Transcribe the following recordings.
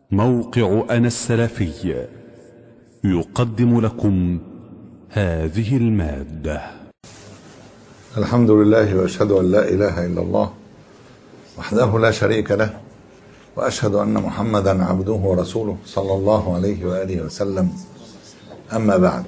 موقع أنا السلفي يقدم لكم هذه المادة الحمد لله واشهد ان لا اله الا الله وحده لا شريك له واشهد ان محمدا عبده ورسوله صلى الله عليه واله وسلم اما بعد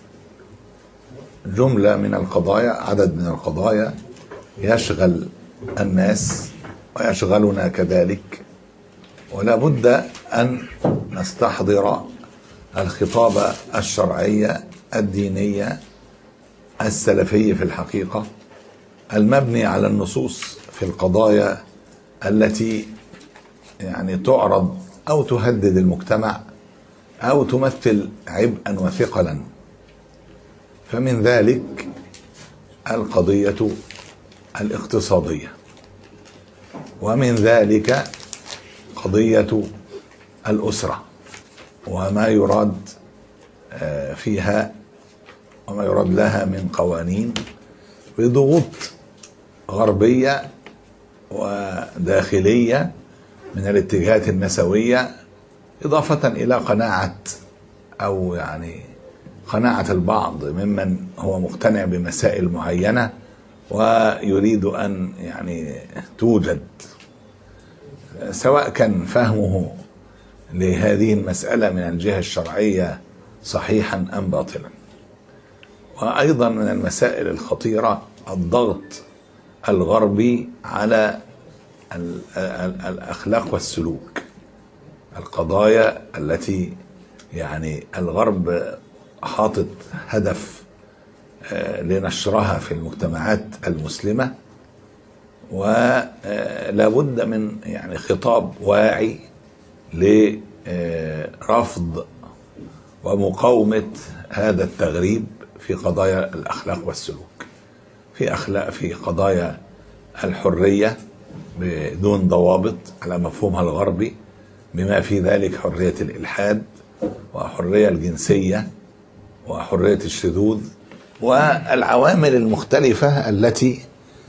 جمله من القضايا عدد من القضايا يشغل الناس ويشغلنا كذلك ولا بد ان نستحضر الخطاب الشرعي الدينيه السلفي في الحقيقه المبني على النصوص في القضايا التي يعني تعرض او تهدد المجتمع او تمثل عبئا وثقلا فمن ذلك القضيه الاقتصاديه ومن ذلك قضيه الاسره وما يراد فيها وما يراد لها من قوانين بضغوط غربية وداخلية من الاتجاهات النسوية إضافة إلى قناعة أو يعني قناعة البعض ممن هو مقتنع بمسائل معينة ويريد أن يعني توجد سواء كان فهمه لهذه المسألة من الجهة الشرعية صحيحا أم باطلا وايضا من المسائل الخطيره الضغط الغربي على الاخلاق والسلوك القضايا التي يعني الغرب حاطط هدف لنشرها في المجتمعات المسلمه ولا بد من يعني خطاب واعي لرفض ومقاومه هذا التغريب في قضايا الاخلاق والسلوك في اخلاق في قضايا الحريه بدون ضوابط على مفهومها الغربي بما في ذلك حريه الالحاد وحريه الجنسيه وحريه الشذوذ والعوامل المختلفه التي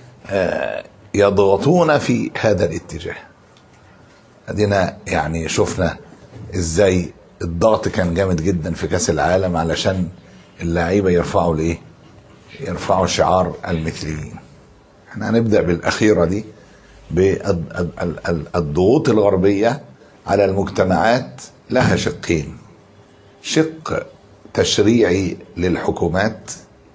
يضغطون في هذا الاتجاه ادينا يعني شفنا ازاي الضغط كان جامد جدا في كاس العالم علشان اللعيبه يرفعوا الايه؟ يرفعوا شعار المثليين. احنا هنبدا بالاخيره دي بالضغوط الغربيه على المجتمعات لها شقين. شق تشريعي للحكومات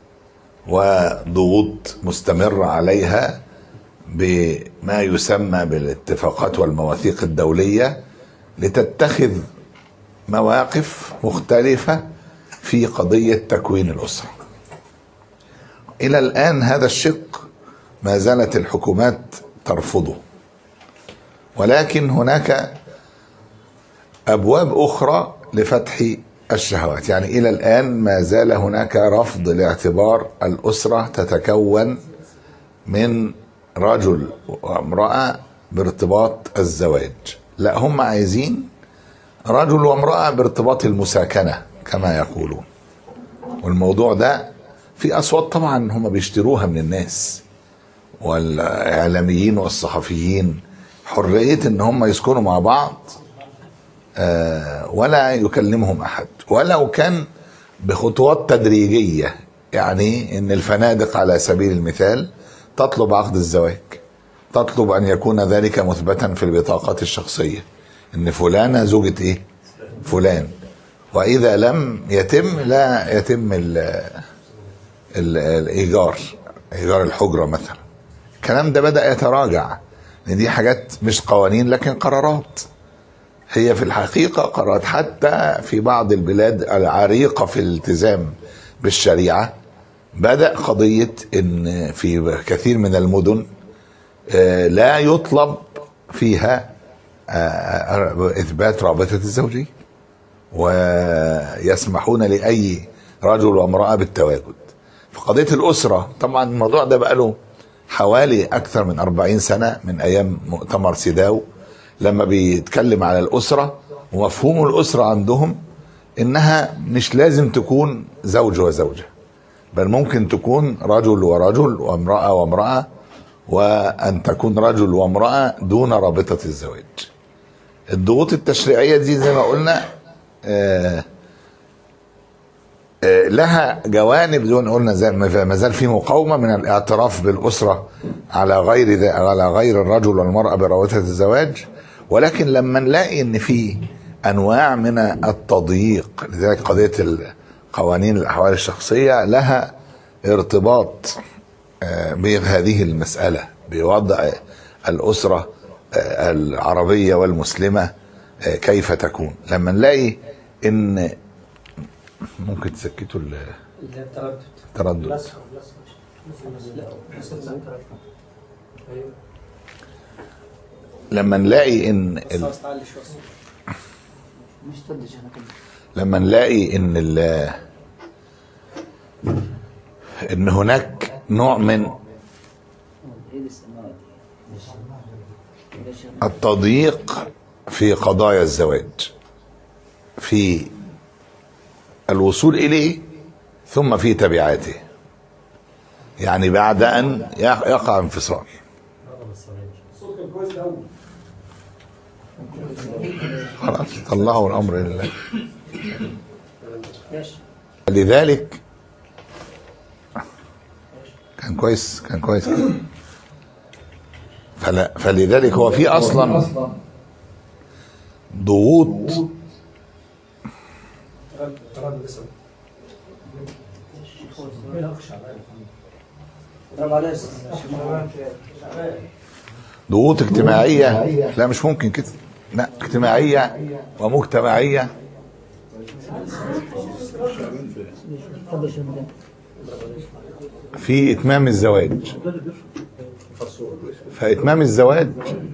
وضغوط مستمره عليها بما يسمى بالاتفاقات والمواثيق الدوليه لتتخذ مواقف مختلفه في قضية تكوين الأسرة إلى الآن هذا الشق ما زالت الحكومات ترفضه ولكن هناك أبواب أخرى لفتح الشهوات يعني إلى الآن ما زال هناك رفض لاعتبار الأسرة تتكون من رجل وامرأة بارتباط الزواج لا هم عايزين رجل وامرأة بارتباط المساكنة كما يقولون والموضوع ده في اصوات طبعا هم بيشتروها من الناس والاعلاميين والصحفيين حريه ان هم يسكنوا مع بعض ولا يكلمهم احد ولو كان بخطوات تدريجيه يعني ان الفنادق على سبيل المثال تطلب عقد الزواج تطلب ان يكون ذلك مثبتا في البطاقات الشخصيه ان فلانه زوجة ايه فلان واذا لم يتم لا يتم ال ال الايجار ايجار الحجره مثلا الكلام ده بدا يتراجع لان دي حاجات مش قوانين لكن قرارات هي في الحقيقه قرارات حتى في بعض البلاد العريقه في الالتزام بالشريعه بدا قضيه ان في كثير من المدن لا يطلب فيها اثبات رابطه الزوجيه ويسمحون لاي رجل وامراه بالتواجد في قضيه الاسره طبعا الموضوع ده بقى له حوالي اكثر من أربعين سنه من ايام مؤتمر سيداو لما بيتكلم على الاسره ومفهوم الاسره عندهم انها مش لازم تكون زوج وزوجه بل ممكن تكون رجل ورجل وامراه وامراه وان تكون رجل وامراه دون رابطه الزواج الضغوط التشريعيه دي زي ما قلنا آه آه لها جوانب دون قلنا زي ما ما زال في مقاومه من الاعتراف بالاسره على غير ذا- على غير الرجل والمراه برواتب الزواج ولكن لما نلاقي ان في انواع من التضييق لذلك قضيه ال- قوانين الاحوال الشخصيه لها ارتباط آه، بهذه المساله بوضع الاسره آه، العربيه والمسلمه آه، كيف تكون لما نلاقي ان ممكن تسكتوا ال- اللي هي التردد التردد لا ايوه لما نلاقي ان ال... بس تعلي شويه مش تدش انا كده لما نلاقي ان ال... ان هناك نوع من ايه السماوات دي التضييق في قضايا الزواج في الوصول اليه ثم في تبعاته يعني بعد ان يقع انفصال خلاص طلعوا الامر لله ماشي لذلك كان كويس كان كويس فلا فلذلك هو في اصلا ضغوط تردد اسمه برافو عليك ضغوط اجتماعيه لا مش ممكن كده لا اجتماعيه ومجتمعيه تدش انا كده في اتمام الزواج فاتمام الزواج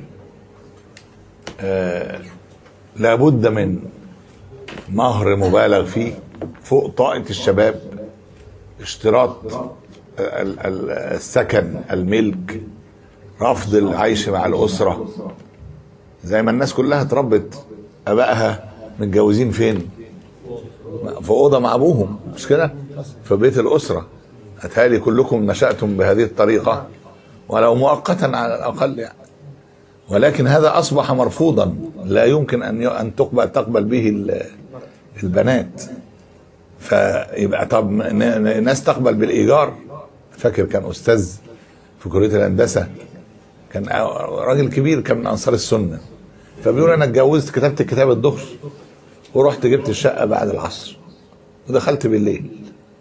آه لابد من مهر مبالغ فيه فوق طاقة الشباب اشتراط ال- ال- السكن الملك رفض العيش مع الأسرة زي ما الناس كلها اتربت أبائها متجوزين فين في أوضة مع أبوهم مش كده في بيت الأسرة أتهيألي كلكم نشأتم بهذه الطريقة ولو مؤقتا على الأقل يعني ولكن هذا أصبح مرفوضا لا يمكن أن أن تقبل تقبل به ال- البنات فيبقى طب ن- ن- ناس تقبل بالإيجار فاكر كان أستاذ في كلية الهندسة كان راجل كبير كان من أنصار السنة فبيقول أنا اتجوزت كتبت كتاب الظهر ورحت جبت الشقة بعد العصر ودخلت بالليل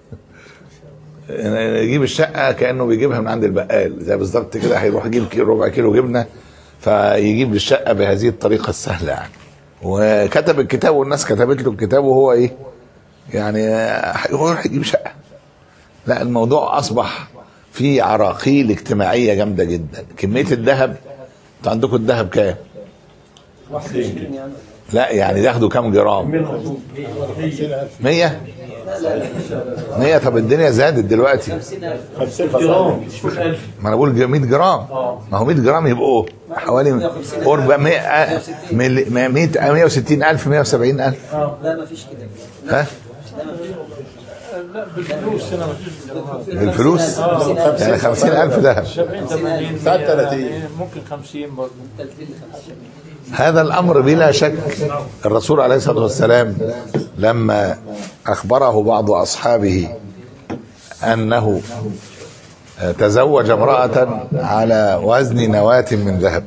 يجيب الشقه كانه بيجيبها من عند البقال زي بالظبط كده هيروح يجيب كيلو ربع كيلو جبنه فيجيب الشقه بهذه الطريقه السهله يعني وكتب الكتاب والناس كتبت له الكتاب وهو ايه يعني هيروح يجيب شقه لا الموضوع اصبح في عراقيل اجتماعيه جامده جدا كميه الذهب انتوا عندكم الذهب كام 21 يعني لا يعني ياخدوا كام جرام 100 100 طب الدنيا زادت دلوقتي 50000 جرام مش 100000 ما انا بقول 100 جرام ما هو 100 جرام يبقوا حوالي قرب 100 100 160 الف 170 الف لا ما فيش كده ها لا بالفلوس هنا ما فيش جرامات بالفلوس يعني 50 الف ذهب 70 80 ساعات 30 ممكن 50 برضه 30 ل 50 هذا الامر بلا شك الرسول عليه الصلاه والسلام لما اخبره بعض اصحابه انه تزوج امراه على وزن نواه من ذهب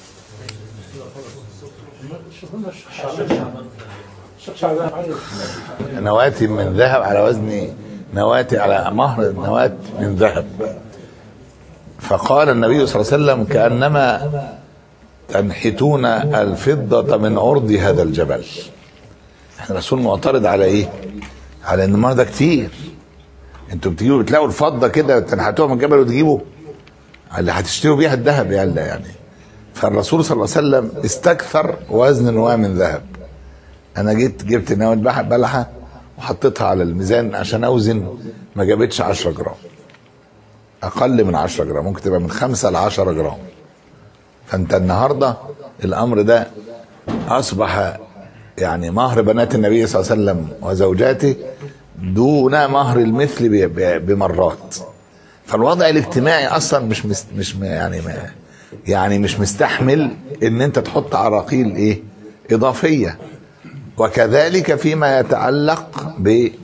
الشيخ شعبان عارف نواة من ذهب على وزن نواة على مهر نواة من ذهب فقال النبي صلى الله عليه وسلم كأنما تنحتون الفضة من عرض هذا الجبل احنا الرسول معترض على ايه على ان المهر ده كتير انتوا بتجيبوا بتلاقوا الفضة كده تنحتوها من الجبل وتجيبوا اللي هتشتروا بيها الذهب يعني يعني فالرسول صلى الله عليه وسلم استكثر وزن نواة من ذهب انا جيت جبت نواة بلحة- بلحة وحطيتها على الميزان عشان اوزن ما جابتش 10 جرام اقل من 10 جرام ممكن تبقى من 5 ل 10 جرام فانت النهارده الامر ده اصبح يعني مهر بنات النبي صلى الله عليه وسلم وزوجاته دون مهر المثل ب- ب- بمرات فالوضع الاجتماعي اصلا مش مست مش م- يعني ما يعني مش مستحمل ان انت تحط عراقيل ايه إضافية وكذلك فيما يتعلق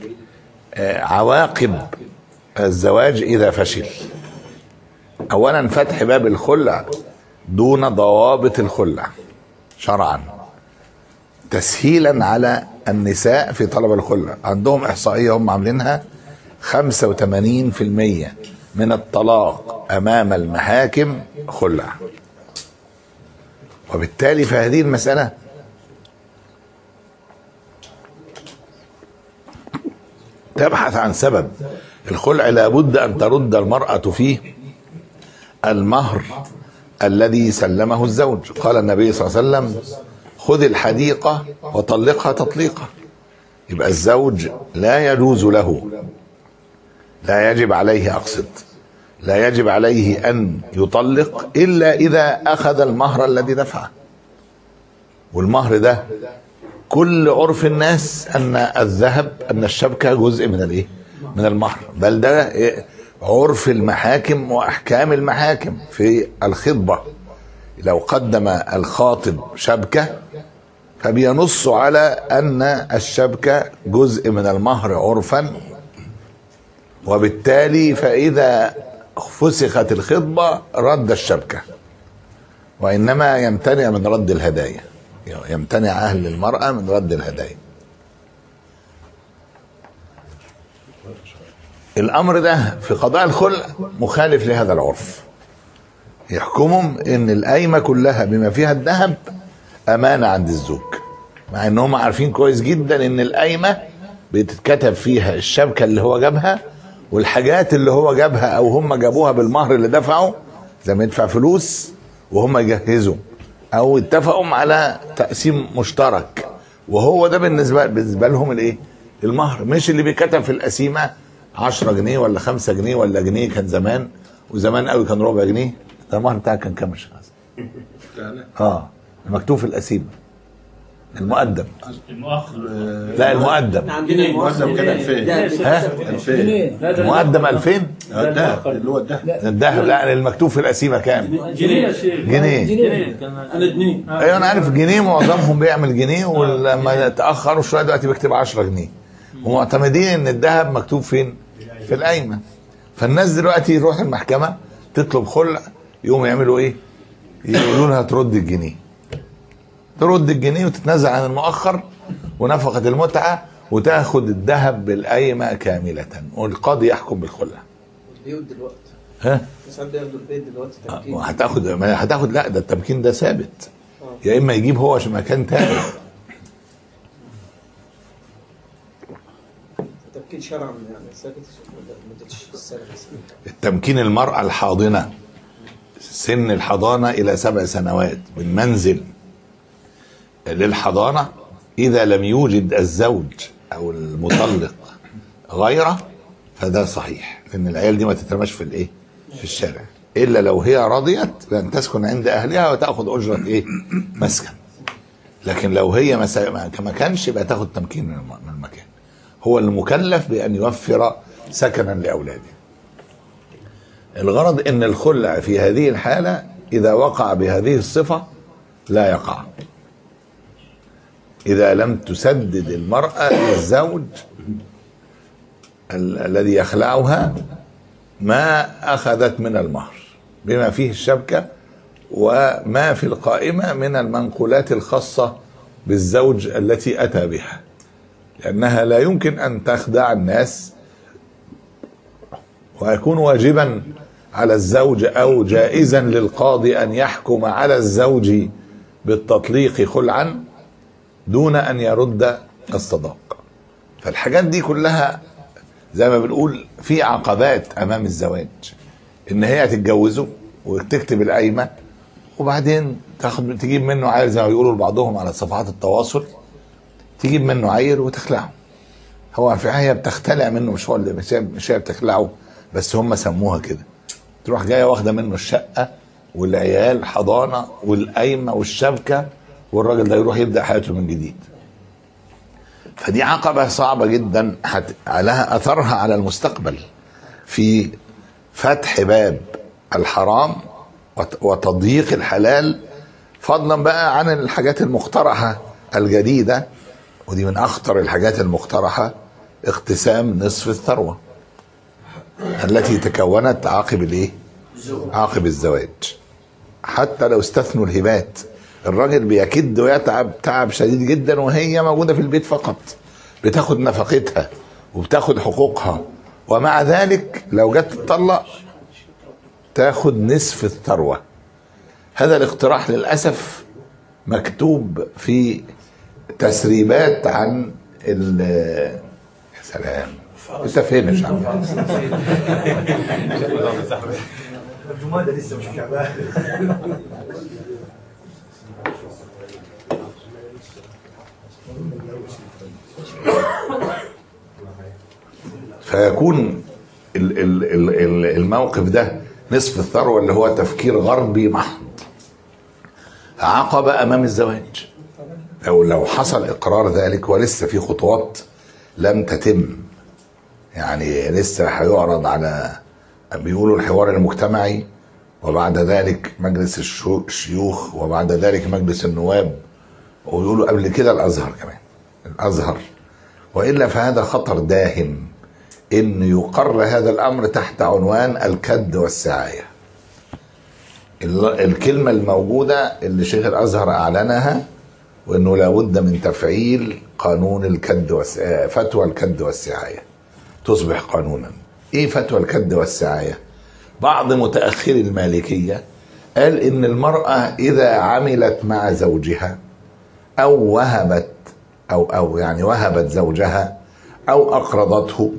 بعواقب الزواج إذا فشل أولا فتح باب الخلع دون ضوابط الخلع شرعا تسهيلا على النساء في طلب الخلع عندهم إحصائية هم عاملينها 85% من الطلاق أمام المحاكم خلع وبالتالي فهذه المسألة تبحث عن سبب الخلع لابد أن ترد المرأة فيه المهر الذي سلمه الزوج قال النبي صلى الله عليه وسلم خذ الحديقة وطلقها تطليقا يبقى الزوج لا يجوز له لا يجب عليه أقصد لا يجب عليه أن يطلق إلا إذا أخذ المهر الذي دفعه والمهر ده كل عرف الناس أن الذهب أن الشبكة جزء من الإيه؟ من المهر بل ده عرف المحاكم وأحكام المحاكم في الخطبة لو قدم الخاطب شبكة فبينص على أن الشبكة جزء من المهر عرفا وبالتالي فإذا فسخت الخطبة رد الشبكة وإنما يمتنع من رد الهدايا يمتنع أهل المرأة من رد الهدايا الأمر ده في قضاء الخلع مخالف لهذا العرف يحكمهم ان القايمة كلها بما فيها الذهب أمانة عند الزوج مع ان هم عارفين كويس جدا ان القايمة بتتكتب فيها الشبكة اللي هو جابها والحاجات اللي هو جابها او هم جابوها بالمهر اللي دفعه زي ما يدفع فلوس وهم يجهزوا او اتفقوا على تقسيم مشترك وهو ده بالنسبه بالنسبه لهم الايه؟ المهر مش اللي بيتكتب في القسيمه 10 جنيه ولا 5 جنيه ولا جنيه كان زمان وزمان قوي كان ربع جنيه ده المهر بتاعك كان كام يا شيخ حسن؟ اه مكتوب في القسيمه المقدم المؤخر لا المقدم عندنا المقدم كان 2000 ها 2000 المقدم 2000 الذهب اللي هو الذهب الذهب لا المكتوب في القسيمه كام؟ جنيه يا شيخ جنيه جنيه انا جنيه ايوه انا عارف جنيه معظمهم بيعمل جنيه ولما تاخروا شويه دلوقتي بيكتب 10 جنيه ومعتمدين ان الذهب مكتوب فين؟ في القايمه فالناس دلوقتي يروح المحكمه تطلب خلع يقوموا يعملوا ايه؟ يقولوا لها ترد الجنيه ترد الجنيه وتتنازل عن المؤخر ونفقه المتعه وتاخد الذهب بالقايمه كامله والقاضي يحكم بالخلع البيوت دلوقتي ها؟ ساعات بياخدوا البيت دلوقتي تمكين هتاخد ما هتاخد لا ده التمكين ده ثابت يا اما يجيب هو عشان مكان تاني تمكين شرعا يعني ساكت مدة السنة بس التمكين المرأة الحاضنة سن الحضانة إلى سبع سنوات من منزل للحضانة إذا لم يوجد الزوج أو المطلق غيره فده صحيح لأن العيال دي ما تترمش في الإيه؟ في الشارع إلا لو هي رضيت بأن تسكن عند أهلها وتأخذ أجرة إيه؟ مسكن لكن لو هي مسا- ما ما كانش يبقى تاخد تمكين من الم- من المكان هو المكلف بأن يوفر سكنا لأولاده الغرض ان الخلع في هذه الحالة اذا وقع بهذه الصفة لا يقع اذا لم تسدد المرأة للزوج ال- الذي يخلعها ما اخذت من المهر بما فيه الشبكة وما في القائمة من المنقولات الخاصة بالزوج التي اتى بها لانها لا يمكن ان تخدع الناس ويكون واجبا على الزوج او جائزا للقاضي ان يحكم على الزوج بالتطليق خلعا دون ان يرد الصداق فالحاجات دي كلها زي ما بنقول في عقبات امام الزواج ان هي تتجوزه وتكتب القايمه وبعدين تاخد تجيب منه عيل زي ما بيقولوا لبعضهم على صفحات التواصل تجيب منه عيل وتخلعه هو في هي بتختلع منه مش هو اللي مش هي- مش هي بتخلعه بس هم سموها كده تروح جايه واخده منه الشقه والعيال حضانه والقايمه والشبكه والراجل ده يروح يبدا حياته من جديد فدي عقبه صعبه جدا حت... لها اثرها على المستقبل في فتح باب الحرام وت- وتضييق الحلال فضلا بقى عن الحاجات المقترحه الجديدة ودي من أخطر الحاجات المقترحة اقتسام نصف الثروة التي تكونت عقب الايه؟ عقب الزواج حتى لو استثنوا الهبات الراجل بيكد ويتعب تعب شديد جدا وهي موجودة في البيت فقط بتاخد نفقتها وبتاخد حقوقها ومع ذلك لو جت تطلق تاخد نصف الثروة هذا الاقتراح للأسف مكتوب في تسريبات عن ال يا سلام انت فين يا شعب الجمادة لسه مش كعبان فيكون ال- ال- ال- ال- الموقف ده نصف الثروة اللي هو تفكير غربي محض عقبة أمام الزواج لو لو حصل إقرار ذلك ولسه في خطوات لم تتم يعني لسه هيعرض على بيقولوا الحوار المجتمعي وبعد ذلك مجلس الشو- الشيوخ وبعد ذلك مجلس النواب ويقولوا قبل كده الأزهر كمان الأزهر وإلا فهذا خطر داهم ان يقر هذا الامر تحت عنوان الكد والسعايه ال- الكلمه الموجوده اللي شيخ الازهر اعلنها وانه لابد من تفعيل قانون الكد والس... آه، فتوى الكد والسعايه تصبح قانونا ايه فتوى الكد والسعايه بعض متاخري المالكيه قال ان المراه اذا عملت مع زوجها او وهبت او او يعني وهبت زوجها او اقرضته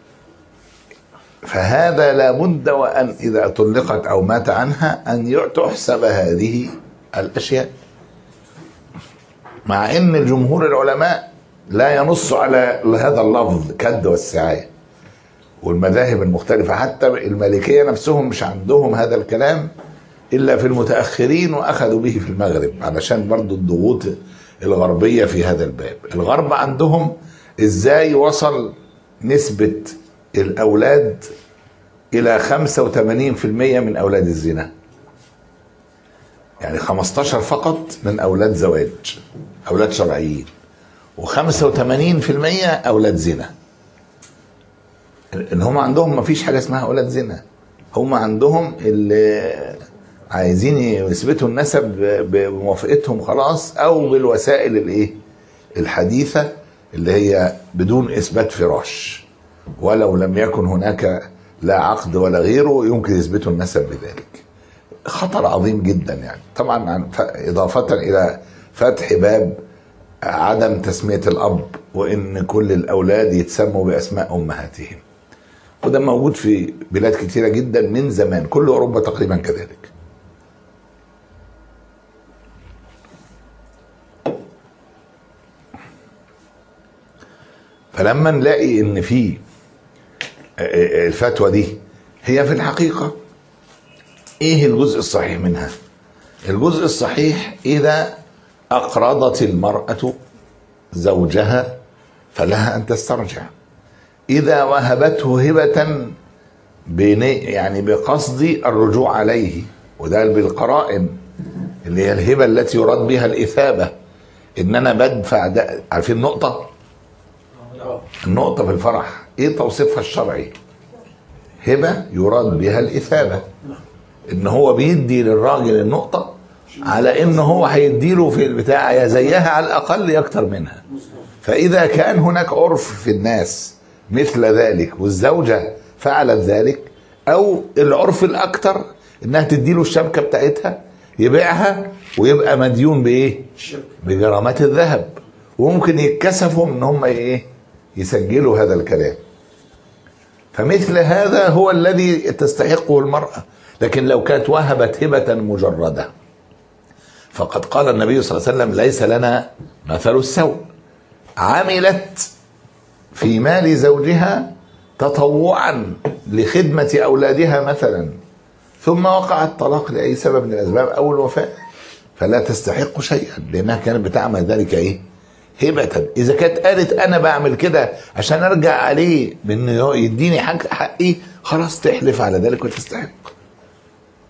فهذا لابد وان اذا طلقت او مات عنها ان ي- تحسب هذه الاشياء مع ان جمهور العلماء لا ينص على هذا اللفظ كد والسعايه والمذاهب المختلفه حتى المالكيه نفسهم مش عندهم هذا الكلام الا في المتاخرين واخذوا به في المغرب علشان برضو الضغوط الغربيه في هذا الباب الغرب عندهم ازاي وصل نسبه الاولاد الى 85% من اولاد الزنا يعني 15 فقط من اولاد زواج اولاد شرعيين و85% اولاد زنا ان هم عندهم ما فيش حاجه اسمها اولاد زنا هم عندهم اللي عايزين يثبتوا النسب بموافقتهم خلاص او بالوسائل الايه الحديثه اللي هي بدون اثبات فراش ولو لم يكن هناك لا عقد ولا غيره يمكن يثبتوا النسب بذلك خطر عظيم جدا يعني طبعا عن ف- إضافة إلى فتح باب عدم تسمية الأب وإن كل الأولاد يتسموا بأسماء أمهاتهم وده موجود في بلاد كتيرة جدا من زمان كل أوروبا تقريبا كذلك فلما نلاقي ان في الفتوى دي هي في الحقيقة ايه الجزء الصحيح منها الجزء الصحيح اذا اقرضت المرأة زوجها فلها ان تسترجع اذا وهبته هبة بني يعني بقصد الرجوع عليه وده بالقرائن اللي هي الهبة التي يراد بها الإثابة إن أنا بدفع ده عارفين النقطة؟ النقطة في الفرح ايه توصيفها الشرعي هبة يراد بها الإثابة ان هو بيدي للراجل النقطة على ان هو هيديله في البتاع يا زيها على الاقل يا اكتر منها فاذا كان هناك عرف في الناس مثل ذلك والزوجة فعلت ذلك او العرف الاكتر انها تديله الشبكة بتاعتها يبيعها ويبقى مديون بايه بجرامات الذهب وممكن يتكسفوا ان هم ايه يسجلوا هذا الكلام فمثل هذا هو الذي تستحقه المرأة لكن لو كانت وهبت هبة مجردة فقد قال النبي صلى الله عليه وسلم ليس لنا مثل السوء عملت في مال زوجها تطوعا لخدمة أولادها مثلا ثم وقع الطلاق لأي سبب من الأسباب أو الوفاة فلا تستحق شيئا لأنها كانت بتعمل ذلك إيه هبة إذا كانت قالت أنا بعمل كده عشان أرجع عليه بأنه يديني حق حقي خلاص تحلف على ذلك وتستحق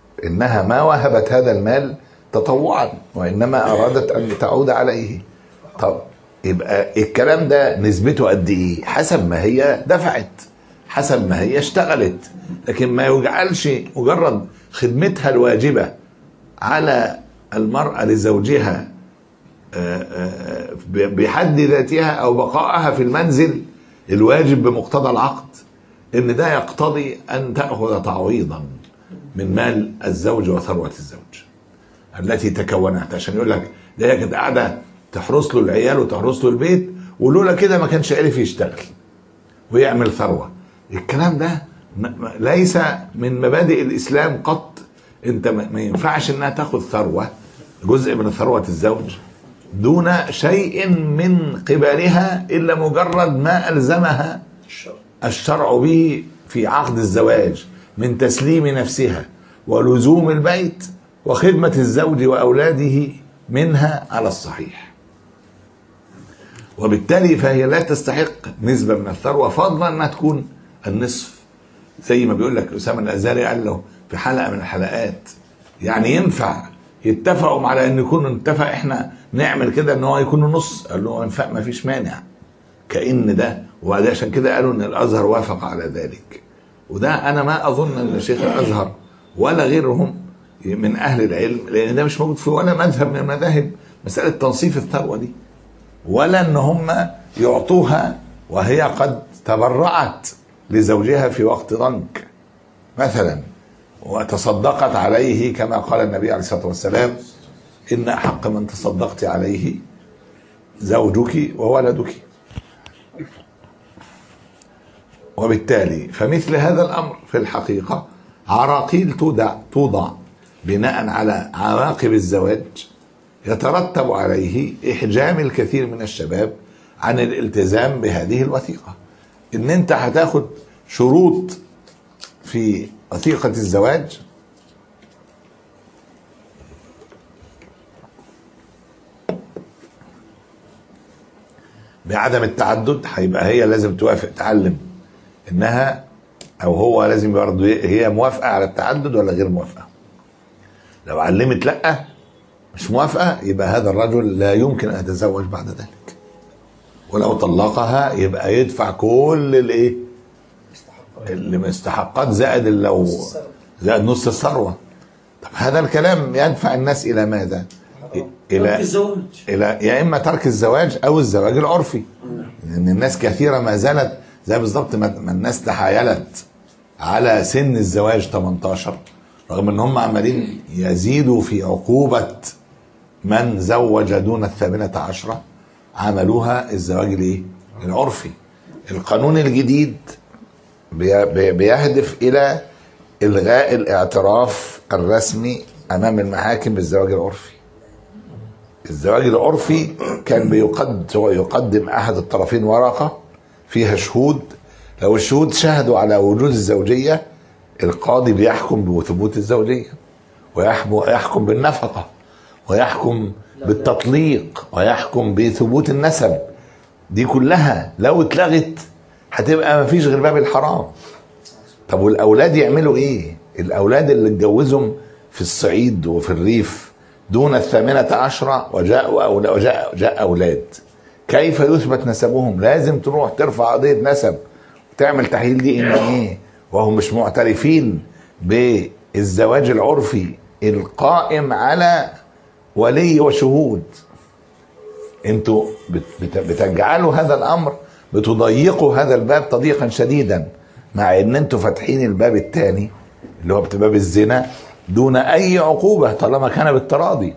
إنها ما وهبت هذا المال تطوعا وإنما أرادت أن تعود عليه طب يبقى الكلام ده نسبته قد ايه حسب ما هي دفعت حسب ما هي اشتغلت لكن ما يجعلش مجرد خدمتها الواجبة على المرأة لزوجها آه، آه، بحد ذاتها او بقائها في المنزل الواجب بمقتضى العقد ان ده يقتضي ان تاخذ تعويضا من مال الزوج وثروه الزوج التي تكونت عشان يقول لك ده هي كانت قاعده تحرس له العيال وتحرس له البيت ولولا كده ما كانش عرف يشتغل ويعمل ثروه الكلام ده م- ليس من مبادئ الاسلام قط انت ما ما ينفعش انها تاخذ ثروه جزء من ثروه الزوج دون شيء من قبلها الا مجرد ما الزمها الشرع به في عقد الزواج من تسليم نفسها ولزوم البيت وخدمة الزوج وأولاده منها على الصحيح وبالتالي فهي لا تستحق نسبة من الثروة فضلا أنها تكون النصف زي ما بيقول لك أسامة الأزهري قال له في حلقة من الحلقات يعني ينفع يتفقوا على ان يكون نتفق احنا نعمل كده ان هو يكون نص قال له ينفع ما فيش مانع كأن ده وبعدين عشان كده قالوا ان الازهر وافق على ذلك وده انا ما اظن ان شيخ الازهر ولا غيرهم من اهل العلم لان ده مش موجود في ولا مذهب من المذاهب مساله تنصيف الثروه دي ولا ان هم يعطوها وهي قد تبرعت لزوجها في وقت ضنك مثلا وتصدقت عليه كما قال النبي عليه الصلاه والسلام ان احق من تصدقت عليه زوجك وولدك وبالتالي فمثل هذا الامر في الحقيقه عراقيل توضع توضع بناء على عواقب الزواج يترتب عليه احجام الكثير من الشباب عن الالتزام بهذه الوثيقه ان انت هتاخد شروط في وثيقه الزواج بعدم التعدد هيبقى هي لازم توافق تعلم انها او هو لازم برضه هي موافقه على التعدد ولا غير موافقه لو علمت لا مش موافقه يبقى هذا الرجل لا يمكن ان يتزوج بعد ذلك ولو طلقها يبقى يدفع كل الايه اللي مستحقات زائد اللي لو زائد نص الثروه طب هذا الكلام يدفع الناس الى ماذا الى الزواج الى يا اما ترك الزواج او الزواج العرفي لان الناس كثيره ما زالت زي بالظبط ما ما الناس تحايلت على سن الزواج 18 رغم ان هم عمالين يزيدوا في عقوبه من زوج دون الثامنة عشرة عملوها الزواج الايه؟ العرفي القانون الجديد بي- بي- بيهدف الى الغاء الاعتراف الرسمي امام المحاكم بالزواج العرفي الزواج العرفي كان بيقد يقدم احد الطرفين ورقه فيها شهود لو الشهود شهدوا على وجود الزوجيه القاضي بيحكم بثبوت الزوجيه ويحكم يحكم بالنفقه ويحكم بالتطليق ويحكم بثبوت النسب دي كلها لو اتلغت هتبقى ما فيش غير باب الحرام طب والاولاد يعملوا ايه الاولاد اللي اتجوزهم في الصعيد وفي الريف دون الثامنة عشرة وجاء أولاد وجاء جاء أولاد كيف يثبت نسبهم لازم تروح ترفع قضية نسب وتعمل تحليل دي ان ايه وهم مش معترفين بالزواج العرفي القائم على ولي وشهود انتوا بت- بت- بتجعلوا هذا الامر بتضيقوا هذا الباب تضييقا شديدا مع ان انتوا فاتحين الباب الثاني اللي هو باب الزنا دون اي عقوبه طالما كان بالتراضي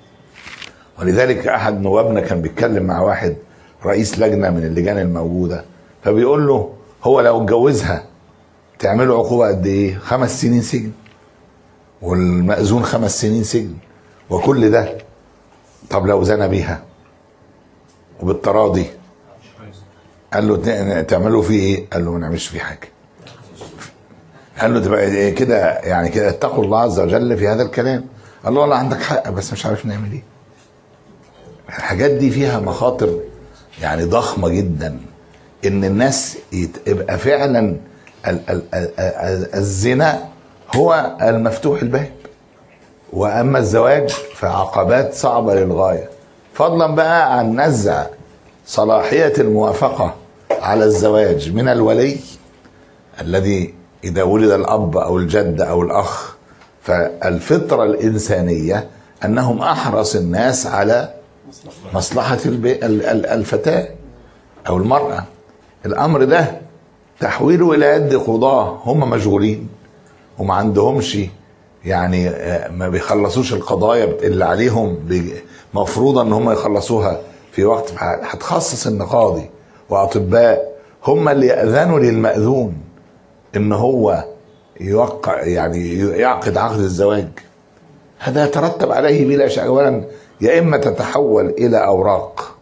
ولذلك احد نوابنا كان بيتكلم مع واحد رئيس لجنه من اللجان الموجوده فبيقول له هو لو اتجوزها تعملوا عقوبه قد ايه؟ خمس سنين سجن والمأذون خمس سنين سجن وكل ده طب لو زنى بيها وبالتراضي قال له ت- تعملوا فيه ايه؟ قال له ما نعملش فيه حاجه قال له تبقى إيه كده يعني كده اتقوا الله عز وجل في هذا الكلام قال له والله عندك حق بس مش عارف نعمل ايه الحاجات دي فيها مخاطر يعني ضخمه جدا ان الناس يت- يبقى فعلا ال- ال- ال- ال- الزنا هو المفتوح الباب واما الزواج فعقبات صعبه للغايه فضلا بقى عن نزع صلاحية الموافقة على الزواج من الولي الذي إذا ولد الأب أو الجد أو الأخ فالفطرة الإنسانية أنهم أحرص الناس على مصلحة البي- ال- ال- الفتاة أو المرأة الأمر ده تحويله إلى يد قضاة هم مشغولين وما عندهمش يعني آه، ما بيخلصوش القضايا بت- اللي عليهم بي- مفروضة ان هم يخلصوها في وقت فع- هتخصص ان قاضي واطباء هم اللي ياذنوا للماذون ان هو يوقع يعني يعقد عقد الزواج هذا يترتب عليه بلا شك اولا يا اما تتحول الى اوراق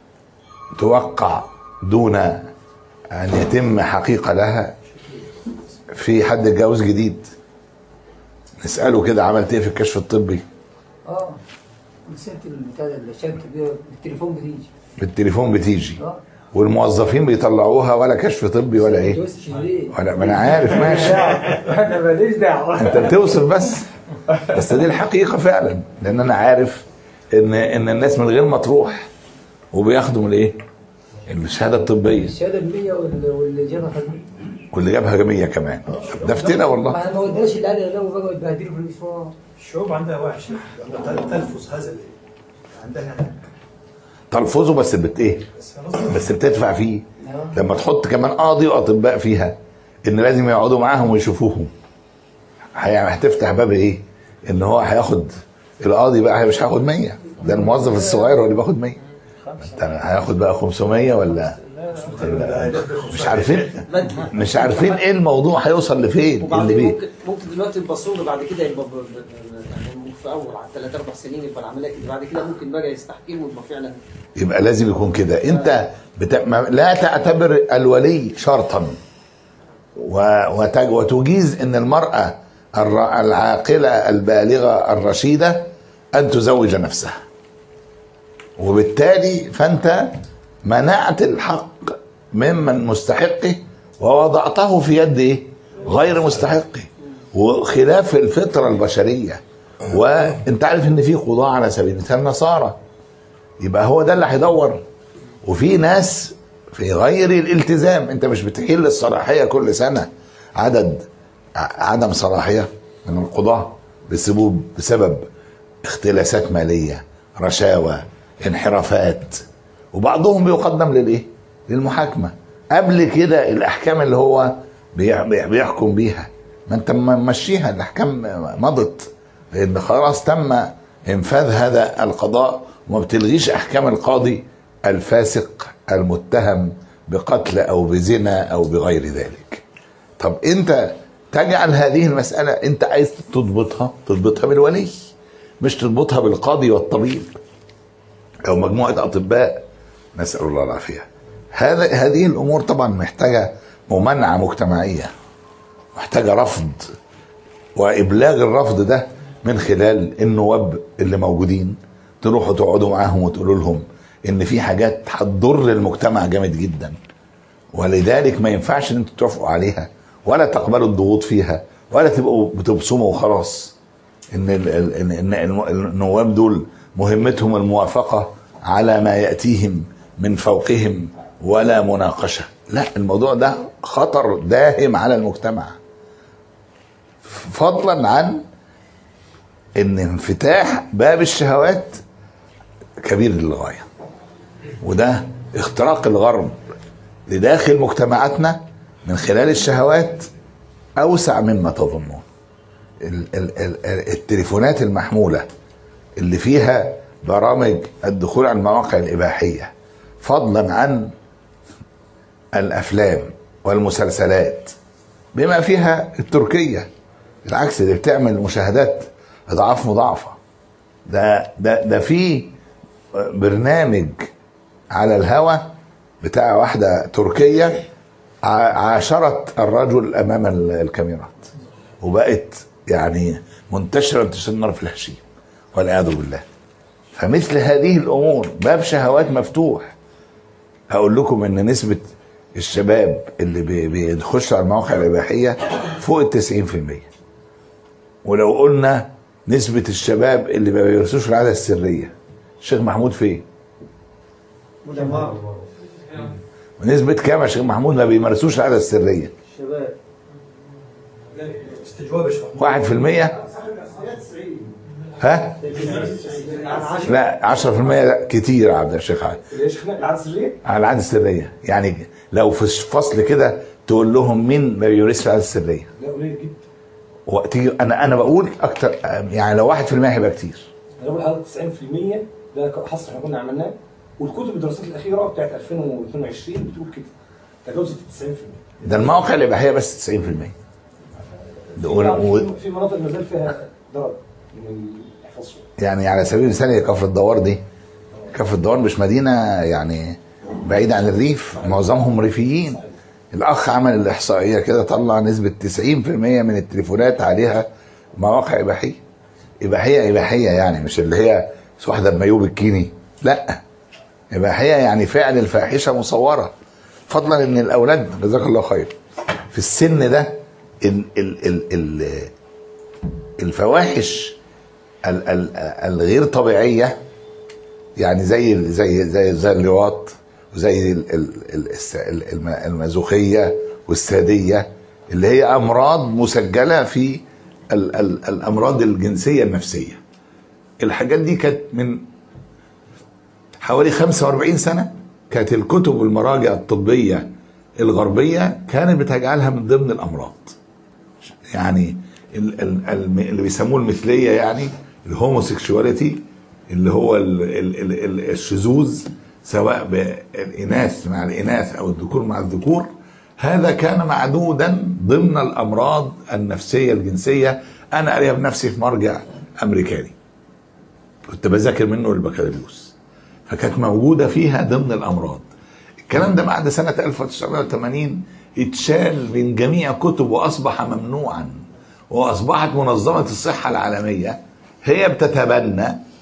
توقع دون ان يتم حقيقه لها في حد اتجوز جديد نساله كده عملت ايه في الكشف الطبي اه نسيت البتاع ده الشبكه دي بالتليفون بتيجي بالتليفون بتيجي اه والموظفين بيطلعوها ولا كشف طبي ولا ايه جوزتش ليه؟ ولا ما انا عارف ماشي انا ماليش دعوه انت بتوصف بس بس دي الحقيقه فعلا لان انا عارف ان ان الناس من غير ما تروح وبياخدوا من ايه الشهاده الطبيه الشهاده ب 100 وال- واللي جابها خد واللي جابها جميع كمان ده فتنه والله ما ما ودناش اللي قال لو بقى يتبهدلوا في المشوار الشعوب عندها وحش تلفظ هذا اللي عندها هناك تلفظه بس بت ايه بس خلاص بس بتدفع فيه لما تحط كمان قاضي واطباء فيها ان لازم يقعدوا معاهم ويشوفوهم هي- هتفتح باب ايه ان هو هياخد القاضي بقى مش هياخد 100 ده الموظف الصغير هو اللي بياخد 100 انت هياخد بقى 500 ولا ولا- مش عارفين مش عارفين ايه الموضوع هيوصل لفين اللي وبعدين بيه ممكن ممكن دلوقتي الباسور بعد كده يبقى ب- ب- يعني في اول على ثلاث اربع سنين يبقى العمليه كده بعد كده ممكن بقى يستحكموا ويبقى فعلا يبقى لازم يكون كده انت بت... ما... لا تعتبر الولي شرطا و... وت... وتجيز ان المرأة الر... العاقلة البالغة الرشيدة ان تزوج نفسها وبالتالي فانت منعت الحق ممن مستحقه ووضعته في يد ايه غير مستحقه وخلاف الفطرة البشرية وانت عارف ان في قضاة على سبيل المثال نصارى يبقى هو ده اللي هيدور وفي ناس في غير الالتزام انت مش بتحيل الصلاحيه كل سنه عدد ع- عدم صلاحيه من القضاه بسبب بسبب اختلاسات ماليه رشاوى انحرافات وبعضهم بيقدم للايه؟ للمحاكمه قبل كده الاحكام اللي هو بيح- بيح- بيحكم بيها ما انت م- مشيها الاحكام مضت لان خلاص تم انفاذ هذا القضاء وما بتلغيش احكام القاضي الفاسق المتهم بقتل او بزنا او بغير ذلك طب انت تجعل هذه المساله انت عايز تضبطها تضبطها بالولي مش تضبطها بالقاضي والطبيب او مجموعه اطباء نسال الله العافيه هذا هذه الامور طبعا محتاجه ممانعه مجتمعيه محتاجه رفض وابلاغ الرفض ده من خلال النواب اللي موجودين تروحوا تقعدوا معاهم وتقولوا لهم ان في حاجات هتضر المجتمع جامد جدا ولذلك ما ينفعش ان انتوا توافقوا عليها ولا تقبلوا الضغوط فيها ولا تبقوا بتبصموا وخلاص ان ال- ال- ان إن الم- النواب دول مهمتهم الموافقه على ما ياتيهم من فوقهم ولا مناقشه لا الموضوع ده خطر داهم على المجتمع فضلا عن ان انفتاح باب الشهوات كبير للغايه وده اختراق الغرب لداخل مجتمعاتنا من خلال الشهوات اوسع مما تظنون ال- ال- ال- التليفونات المحموله اللي فيها برامج الدخول على المواقع الاباحيه فضلا عن الافلام والمسلسلات بما فيها التركيه بالعكس دي بتعمل مشاهدات اضعاف مضاعفه ده ده ده في برنامج على الهوا بتاع واحده تركيه ع- عاشرت الرجل امام ال- الكاميرات وبقت يعني منتشره انتشار النار في الهشيم والعياذ بالله فمثل هذه الامور باب شهوات مفتوح هقول لكم ان نسبه الشباب اللي بي- بيخشوا على المواقع الاباحيه فوق ال 90% ولو قلنا نسبه الشباب اللي ما بيمارسوش العاده السريه الشيخ محمود فين مجمع ونسبة كام يا شيخ محمود ما بيمارسوش العادة السرية الشباب استجواب يا شيخ محمود. واحد في المية ها لا عشرة في المية كتير يا عبد الشيخ علي يا شيخنا العادة السرية على العادة السرية يعني لو في فصل كده تقول لهم مين ما بيمارسش العادة السرية لا قليل جدا وتيجي انا انا بقول اكتر يعني لو واحد في المية هيبقى كتير انا بقول حضرتك 90% ده حصر احنا كنا عملناه والكتب الدراسات الاخيره بتاعت 2022 بتقول كده تجاوزت 90% ده المواقع الإباحية بس 90% ده و- و- في- في مناطق ما زال فيها ضرر من الحفاظ يعني على سبيل المثال هي كفر الدوار دي كفر الدوار مش مدينة يعني بعيدة عن الريف معظمهم ريفيين الأخ عمل الإحصائية كده طلع نسبة 90% من التليفونات عليها مواقع إباحية إباحية إباحية يعني مش اللي هي واحدة بمايوب الكيني لا إباحية يعني فعل الفاحشة مصورة فضلا إن الأولاد جزاك الله خير في السن ده ال ال ال ال الفواحش ال- ال- الغير طبيعيه يعني زي زي زي زي اللواط وزي ال- ال- ال- الس- ال- الم- المازوخيه والساديه اللي هي امراض مسجله في ال- ال- الامراض الجنسيه النفسيه الحاجات دي كانت من حوالي 45 سنه كانت الكتب والمراجع الطبيه الغربيه كانت بتجعلها من ضمن الامراض يعني ال- ال- الم- اللي بيسموه المثليه يعني الهوموسيكشواليتي اللي هو ال- ال- ال- ال- الشذوذ سواء بالاناث مع الاناث او الذكور مع الذكور هذا كان معدودا ضمن الامراض النفسيه الجنسيه انا قاريها بنفسي في مرجع امريكاني كنت بذاكر منه البكالوريوس فكانت موجوده فيها ضمن الامراض الكلام ده بعد سنه 1980 اتشال من جميع كتب واصبح ممنوعا واصبحت منظمه الصحه العالميه هي بتتبنى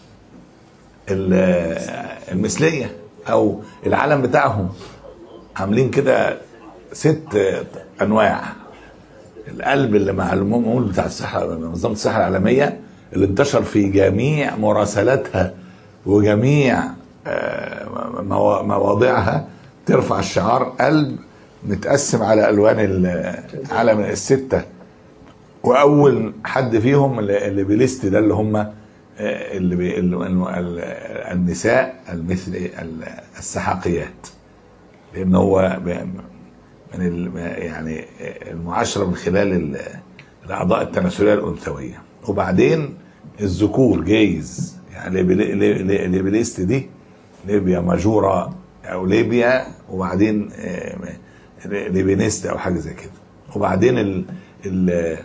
ال- المثليه او العالم بتاعهم عاملين كده ست انواع القلب اللي مع المول بتاع الصحه منظمه الصحه العالميه اللي انتشر في جميع مراسلاتها وجميع آه، موا- مواضعها ترفع الشعار قلب متقسم على الوان العالم السته واول حد فيهم اللي اللي بيليست ده اللي هم آه، اللي بي ال- ال- ال- النساء المثل ال- السحاقيات لان هو ب- من ال- يعني المعاشره من خلال ال- الاعضاء التناسليه الانثويه وبعدين الذكور جايز يعني ليبي- لي- لي- ليبيليست دي ليبيا ماجورا او ليبيا وبعدين آه، ليبينيست او حاجه زي كده وبعدين ال ال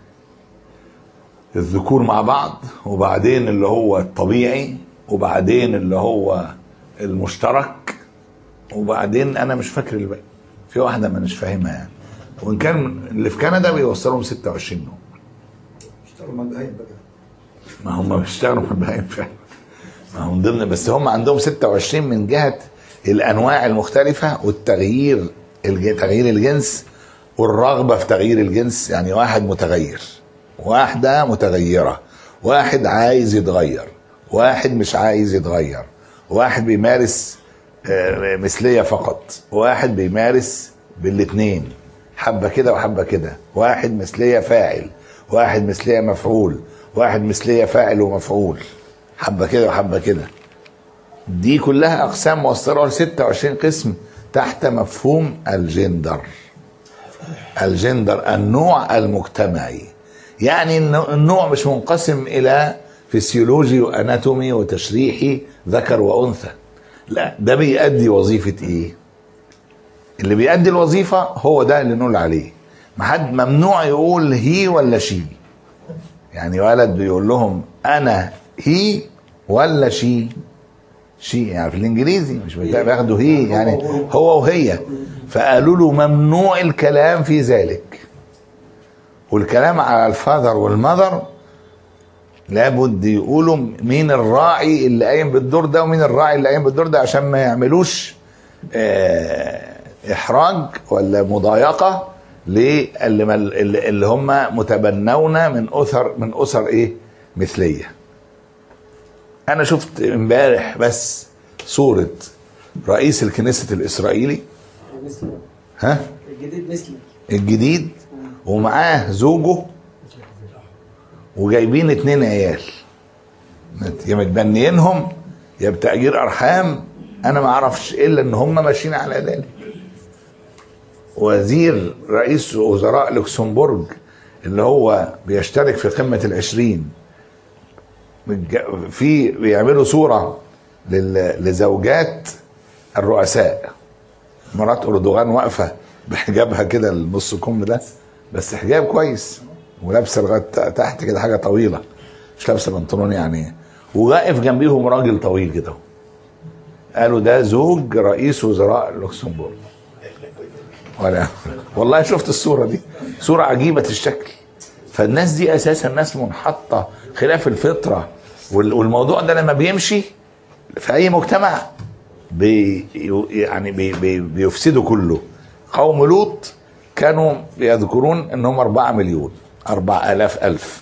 الذكور مع بعض وبعدين اللي هو الطبيعي وبعدين اللي هو المشترك وبعدين انا مش فاكر الباقي في واحده ما مش فاهمها يعني وان كان اللي في كندا بيوصلهم 26 نوع اشتغلوا مع البهايم بقى ما هم بيشتغلوا من البهايم فعلا ما هم ضمن بس هم عندهم 26 من جهه الانواع المختلفه والتغيير الج- تغيير الجنس والرغبه في تغيير الجنس يعني واحد متغير واحده متغيره واحد عايز يتغير واحد مش عايز يتغير واحد بيمارس آه، مثليه فقط واحد بيمارس بالاثنين حبه كده وحبه كده واحد مثليه فاعل واحد مثليه مفعول واحد مثليه فاعل ومفعول حبه كده وحبه كده دي كلها اقسام موصله ل 26 قسم تحت مفهوم الجندر الجندر النوع المجتمعي يعني النوع- النوع مش منقسم الى فسيولوجي واناتومي وتشريحي ذكر وانثى لا ده بيأدي وظيفة ايه اللي بيأدي الوظيفة هو ده اللي نقول عليه ما حد ممنوع يقول هي ولا شي يعني ولد بيقول لهم انا هي ولا شي شي يعني في الانجليزي مش بتاع- بياخدوا هي يعني هو وهي فقالوا له ممنوع الكلام في ذلك والكلام على الفاذر والمذر لابد يقولوا مين الراعي اللي قايم بالدور ده ومين الراعي اللي قايم بالدور ده عشان ما يعملوش آه، احراج ولا مضايقه للي ما- اللي اللي هم متبنون من اثر من اسر ايه مثليه انا شفت امبارح بس صورة رئيس الكنيسة الاسرائيلي مثل ها الجديد مثل الجديد ومعاه زوجه وجايبين اتنين عيال يا متبنيينهم يا بتأجير ارحام انا ما اعرفش الا ان هم ماشيين على ذلك وزير رئيس وزراء لوكسمبورج اللي هو بيشترك في قمة العشرين متج- في بيعملوا صورة لل- لزوجات الرؤساء مرات اردوغان واقفه بحجابها كده النص كم ده بس حجاب كويس ولابسه لغايه تحت كده حاجه طويله مش لابسه بنطلون يعني وواقف جنبيهم راجل طويل كده قالوا ده زوج رئيس وزراء لوكسمبورغ ولا والله شفت الصوره دي صوره عجيبه الشكل فالناس دي اساسا ناس منحطه خلاف الفطره وال- والموضوع ده لما بيمشي في اي مجتمع بي يعني بي بي بيفسدوا كله قوم لوط كانوا بيذكرون انهم أربعة مليون أربع آلاف ألف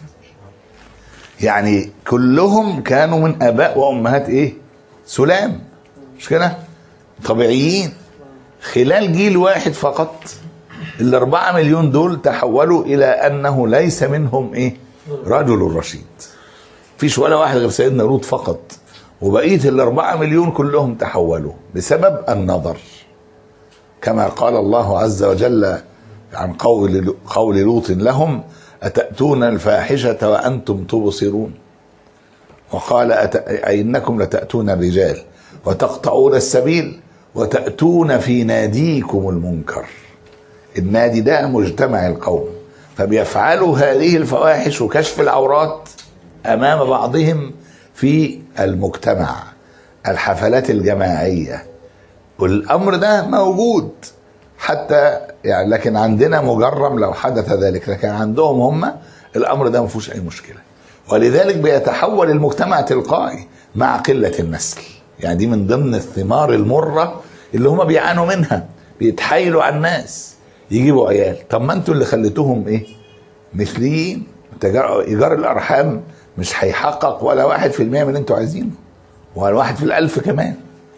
يعني كلهم كانوا من آباء وأمهات إيه سلام مش كده طبيعيين خلال جيل واحد فقط الأربعة مليون دول تحولوا إلى أنه ليس منهم إيه رجل رشيد فيش ولا واحد غير سيدنا لوط فقط وبقية الأربعة مليون كلهم تحولوا بسبب النظر كما قال الله عز وجل عن قول قول لوط لهم أتأتون الفاحشة وأنتم تبصرون وقال أت... أي إنكم لتأتون الرجال وتقطعون السبيل وتأتون في ناديكم المنكر النادي ده مجتمع القوم فبيفعلوا هذه الفواحش وكشف العورات امام بعضهم في المجتمع الحفلات الجماعيه والامر ده موجود حتى يعني لكن عندنا مجرم لو حدث ذلك لكن عندهم هم الامر ده ما فيهوش اي مشكله ولذلك بيتحول المجتمع تلقائي مع قله النسل يعني دي من ضمن الثمار المره اللي هم بيعانوا منها بيتحايلوا على الناس يجيبوا عيال طب ما انتوا اللي خليتوهم ايه مثليين تجار- ايجار الارحام مش هيحقق ولا واحد في المية من اللي انتوا عايزينه ولا واحد في الالف كمان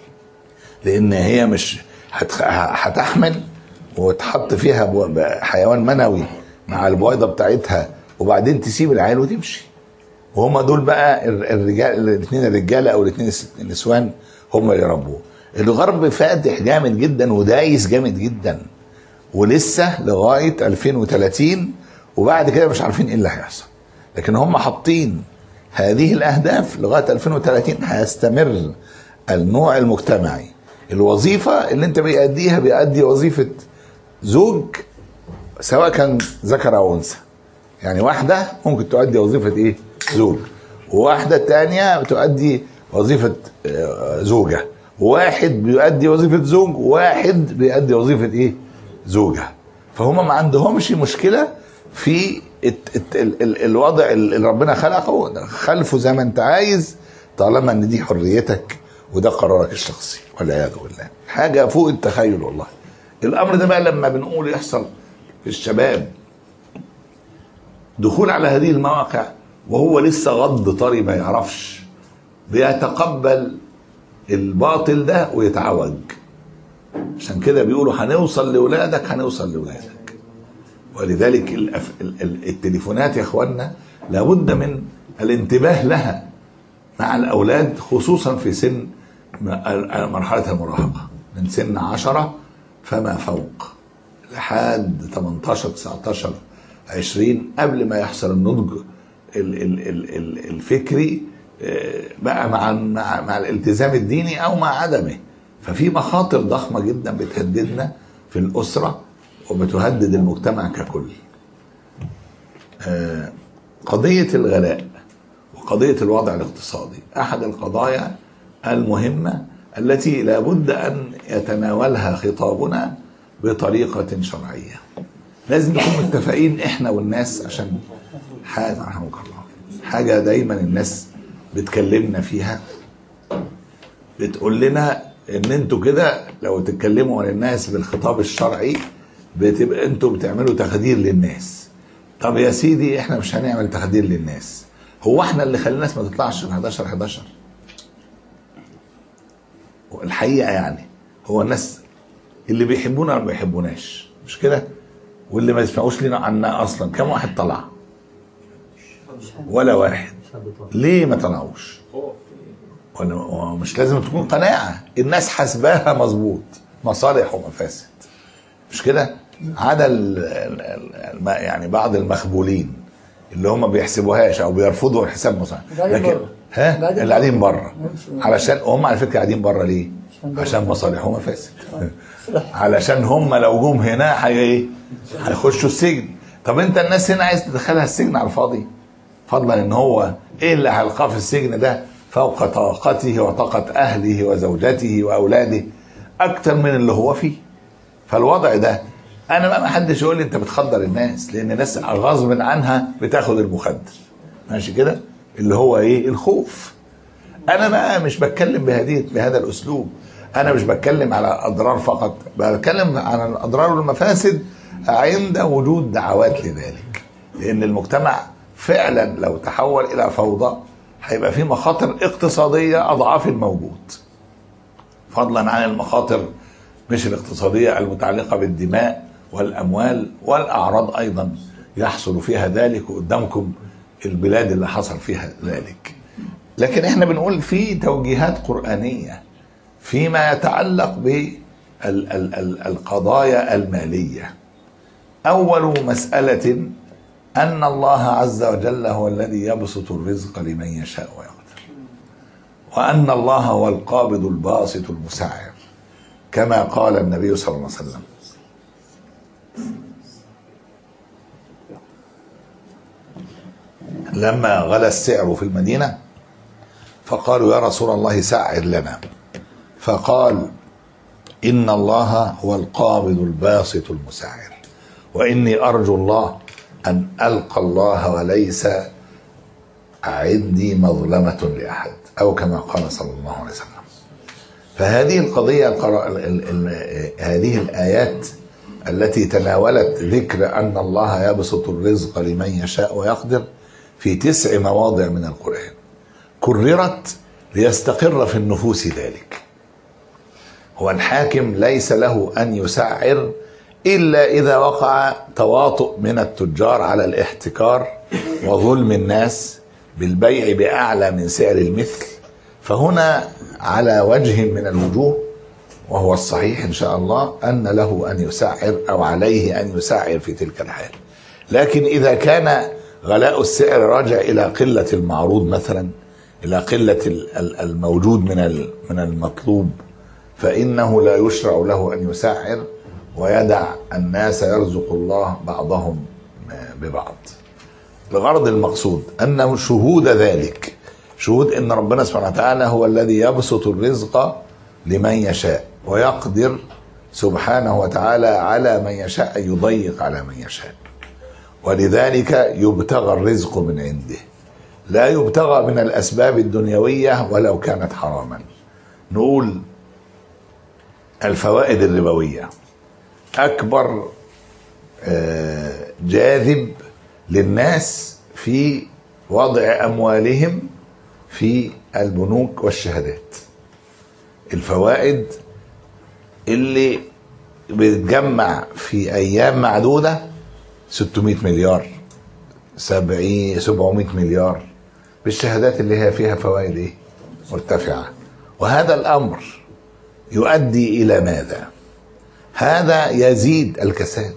لان هي مش هتخ- هتحمل وتحط فيها بو- حيوان منوي مع البويضه بتاعتها وبعدين تسيب العيال وتمشي وهم دول بقى ال- الرجال الاثنين الرجاله او الاثنين النسوان هم اللي يربوه الغرب فاتح جامد جدا ودايس جامد جدا ولسه لغايه 2030 وبعد كده مش عارفين ايه اللي هيحصل لكن هم حاطين هذه الاهداف لغايه 2030 هيستمر النوع المجتمعي الوظيفه اللي انت بيأديها بيأدي وظيفه زوج سواء كان ذكر او انثى يعني واحده ممكن تؤدي وظيفه ايه زوج وواحده تانية تؤدي وظيفه آه، زوجه واحد بيؤدي وظيفه زوج وواحد بيؤدي وظيفه ايه زوجه فهم ما عندهمش مشكله في الت- الت- ال- ال- الوضع اللي ربنا خلقه خلفه زي ما انت عايز طالما ان دي حريتك وده قرارك الشخصي والعياذ بالله حاجه فوق التخيل والله الامر ده بقى لما بنقول يحصل في الشباب دخول على هذه المواقع وهو لسه غض طري ما يعرفش بيتقبل الباطل ده ويتعوج عشان كده بيقولوا هنوصل لاولادك هنوصل لاولادك ولذلك الأف... ال- ال- التليفونات يا اخوانا لابد من الانتباه لها مع الاولاد خصوصا في سن م- مرحله المراهقه من سن عشرة فما فوق لحد 18 19 20 قبل ما يحصل النضج ال- ال- ال- ال- الفكري آه، بقى مع مع مع الالتزام الديني او مع عدمه ففي مخاطر ضخمه جدا بتهددنا في الاسره وبتهدد المجتمع ككل آه، قضيه الغلاء وقضيه الوضع الاقتصادي احد القضايا المهمه التي لابد ان يتناولها خطابنا بطريقه شرعيه لازم نكون متفقين احنا والناس عشان حاجه رحمك الله حاجه دايما الناس بتكلمنا فيها بتقول لنا ان انتوا كده لو تتكلموا عن الناس بالخطاب الشرعي بتبقى انتوا بتعملوا تخدير للناس طب يا سيدي احنا مش هنعمل تخدير للناس هو احنا اللي خلينا الناس ما تطلعش في 11 11 الحقيقه يعني هو الناس اللي بيحبونا ما بيحبوناش مش كده واللي ما يسمعوش لنا عنا اصلا كم واحد طلع ولا واحد ليه ما طلعوش ولا- ومش لازم تكون قناعه الناس حسباها مظبوط مصالح ومفاسد مش كده عدا ال- ال- ال- الم- يعني بعض المخبولين اللي هم بيحسبوهاش او بيرفضوا الحساب مصالح قاعدين لكن بره. ها قاعدين اللي قاعدين بره. بره مش- علشان هم على فكره قاعدين بره ليه عشان عشان مصالح ومفاسد علشان هم لو جم هنا هي ايه هيخشوا السجن طب انت الناس هنا عايز تدخلها السجن على الفاضي فضلا ان هو ايه اللي هيلقاه في السجن ده فوق طاقته وطاقة اهله وزوجته واولاده اكتر من اللي هو فيه فالوضع ده انا بقى ما حدش يقول لي انت بتخدر الناس لان الناس غصب عنها بتاخد المخدر ماشي كده اللي هو ايه الخوف انا بقى مش بتكلم بهذه بهذا الاسلوب انا مش بتكلم على اضرار فقط بتكلم عن الاضرار والمفاسد عند وجود دعوات لذلك لان المجتمع فعلا لو تحول الى فوضى هيبقى فيه مخاطر اقتصاديه اضعاف الموجود فضلا عن المخاطر مش الاقتصاديه المتعلقه بالدماء والاموال والاعراض ايضا يحصل فيها ذلك قدامكم البلاد اللي حصل فيها ذلك لكن احنا بنقول في توجيهات قرآنية فيما يتعلق بالقضايا المالية أول مسألة أن الله عز وجل هو الذي يبسط الرزق لمن يشاء ويقدر وأن الله هو القابض الباسط المسعر كما قال النبي صلى الله عليه وسلم لما غلى السعر في المدينه فقالوا يا رسول الله سعر لنا فقال إن الله هو القابض الباسط المسعر وإني أرجو الله أن ألقى الله وليس عندي مظلمة لأحد أو كما قال صلى الله عليه وسلم فهذه القضية القرا- ال- ال- ال- هذه الآيات التي تناولت ذكر أن الله يبسط الرزق لمن يشاء ويقدر في تسع مواضع من القرآن كررت ليستقر في النفوس ذلك هو الحاكم ليس له ان يسعر الا اذا وقع تواطؤ من التجار على الاحتكار وظلم الناس بالبيع باعلى من سعر المثل فهنا على وجه من الوجوه وهو الصحيح ان شاء الله ان له ان يسعر او عليه ان يسعر في تلك الحال لكن اذا كان غلاء السعر راجع الى قله المعروض مثلا الى قله ال- ال- الموجود من ال- من المطلوب فانه لا يشرع له ان يسعر ويدع الناس يرزق الله بعضهم ببعض الغرض المقصود انه شهود ذلك شهود ان ربنا سبحانه وتعالى هو الذي يبسط الرزق لمن يشاء ويقدر سبحانه وتعالى على من يشاء أن يضيق على من يشاء ولذلك يبتغى الرزق من عنده لا يبتغى من الأسباب الدنيوية ولو كانت حراما نقول الفوائد الربوية أكبر آه، جاذب للناس في وضع أموالهم في البنوك والشهادات الفوائد اللي بتجمع في أيام معدودة 600 مليار 70 700 مليار بالشهادات اللي هي فيها فوائد ايه مرتفعة وهذا الأمر يؤدي إلى ماذا هذا يزيد الكساد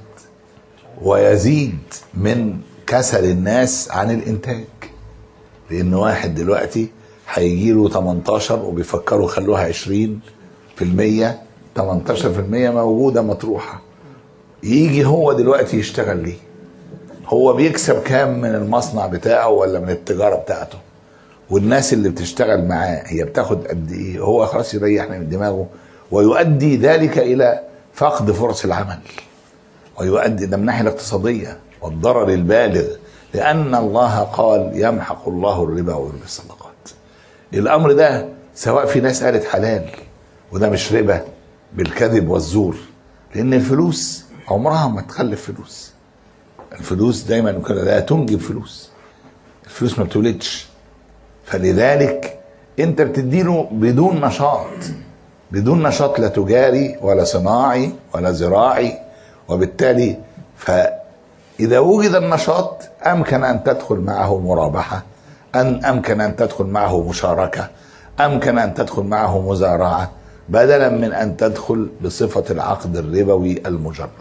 ويزيد من كسل الناس عن الإنتاج لأن واحد دلوقتي هيجي له 18 وبيفكروا خلوها 20 في المية 18 في المية موجودة مطروحة يجي هو دلوقتي يشتغل ليه هو بيكسب كام من المصنع بتاعه ولا من التجارة بتاعته والناس اللي بتشتغل معاه هي بتاخد قد ايه هو خلاص يريح من دماغه ويؤدي ذلك الى فقد فرص العمل ويؤدي ده من الناحيه الاقتصاديه والضرر البالغ لان الله قال يمحق الله الربا ويربي الصدقات الامر ده سواء في ناس قالت حلال وده مش ربا بالكذب والزور لان الفلوس عمرها ما تخلف فلوس الفلوس دايما كده لا تنجب فلوس الفلوس ما بتولدش فلذلك انت بتديله بدون نشاط بدون نشاط لا تجاري ولا صناعي ولا زراعي وبالتالي فإذا وجد النشاط أمكن أن تدخل معه مرابحة أن أمكن أن تدخل معه مشاركة أمكن أن تدخل معه مزارعة بدلا من أن تدخل بصفة العقد الربوي المجرد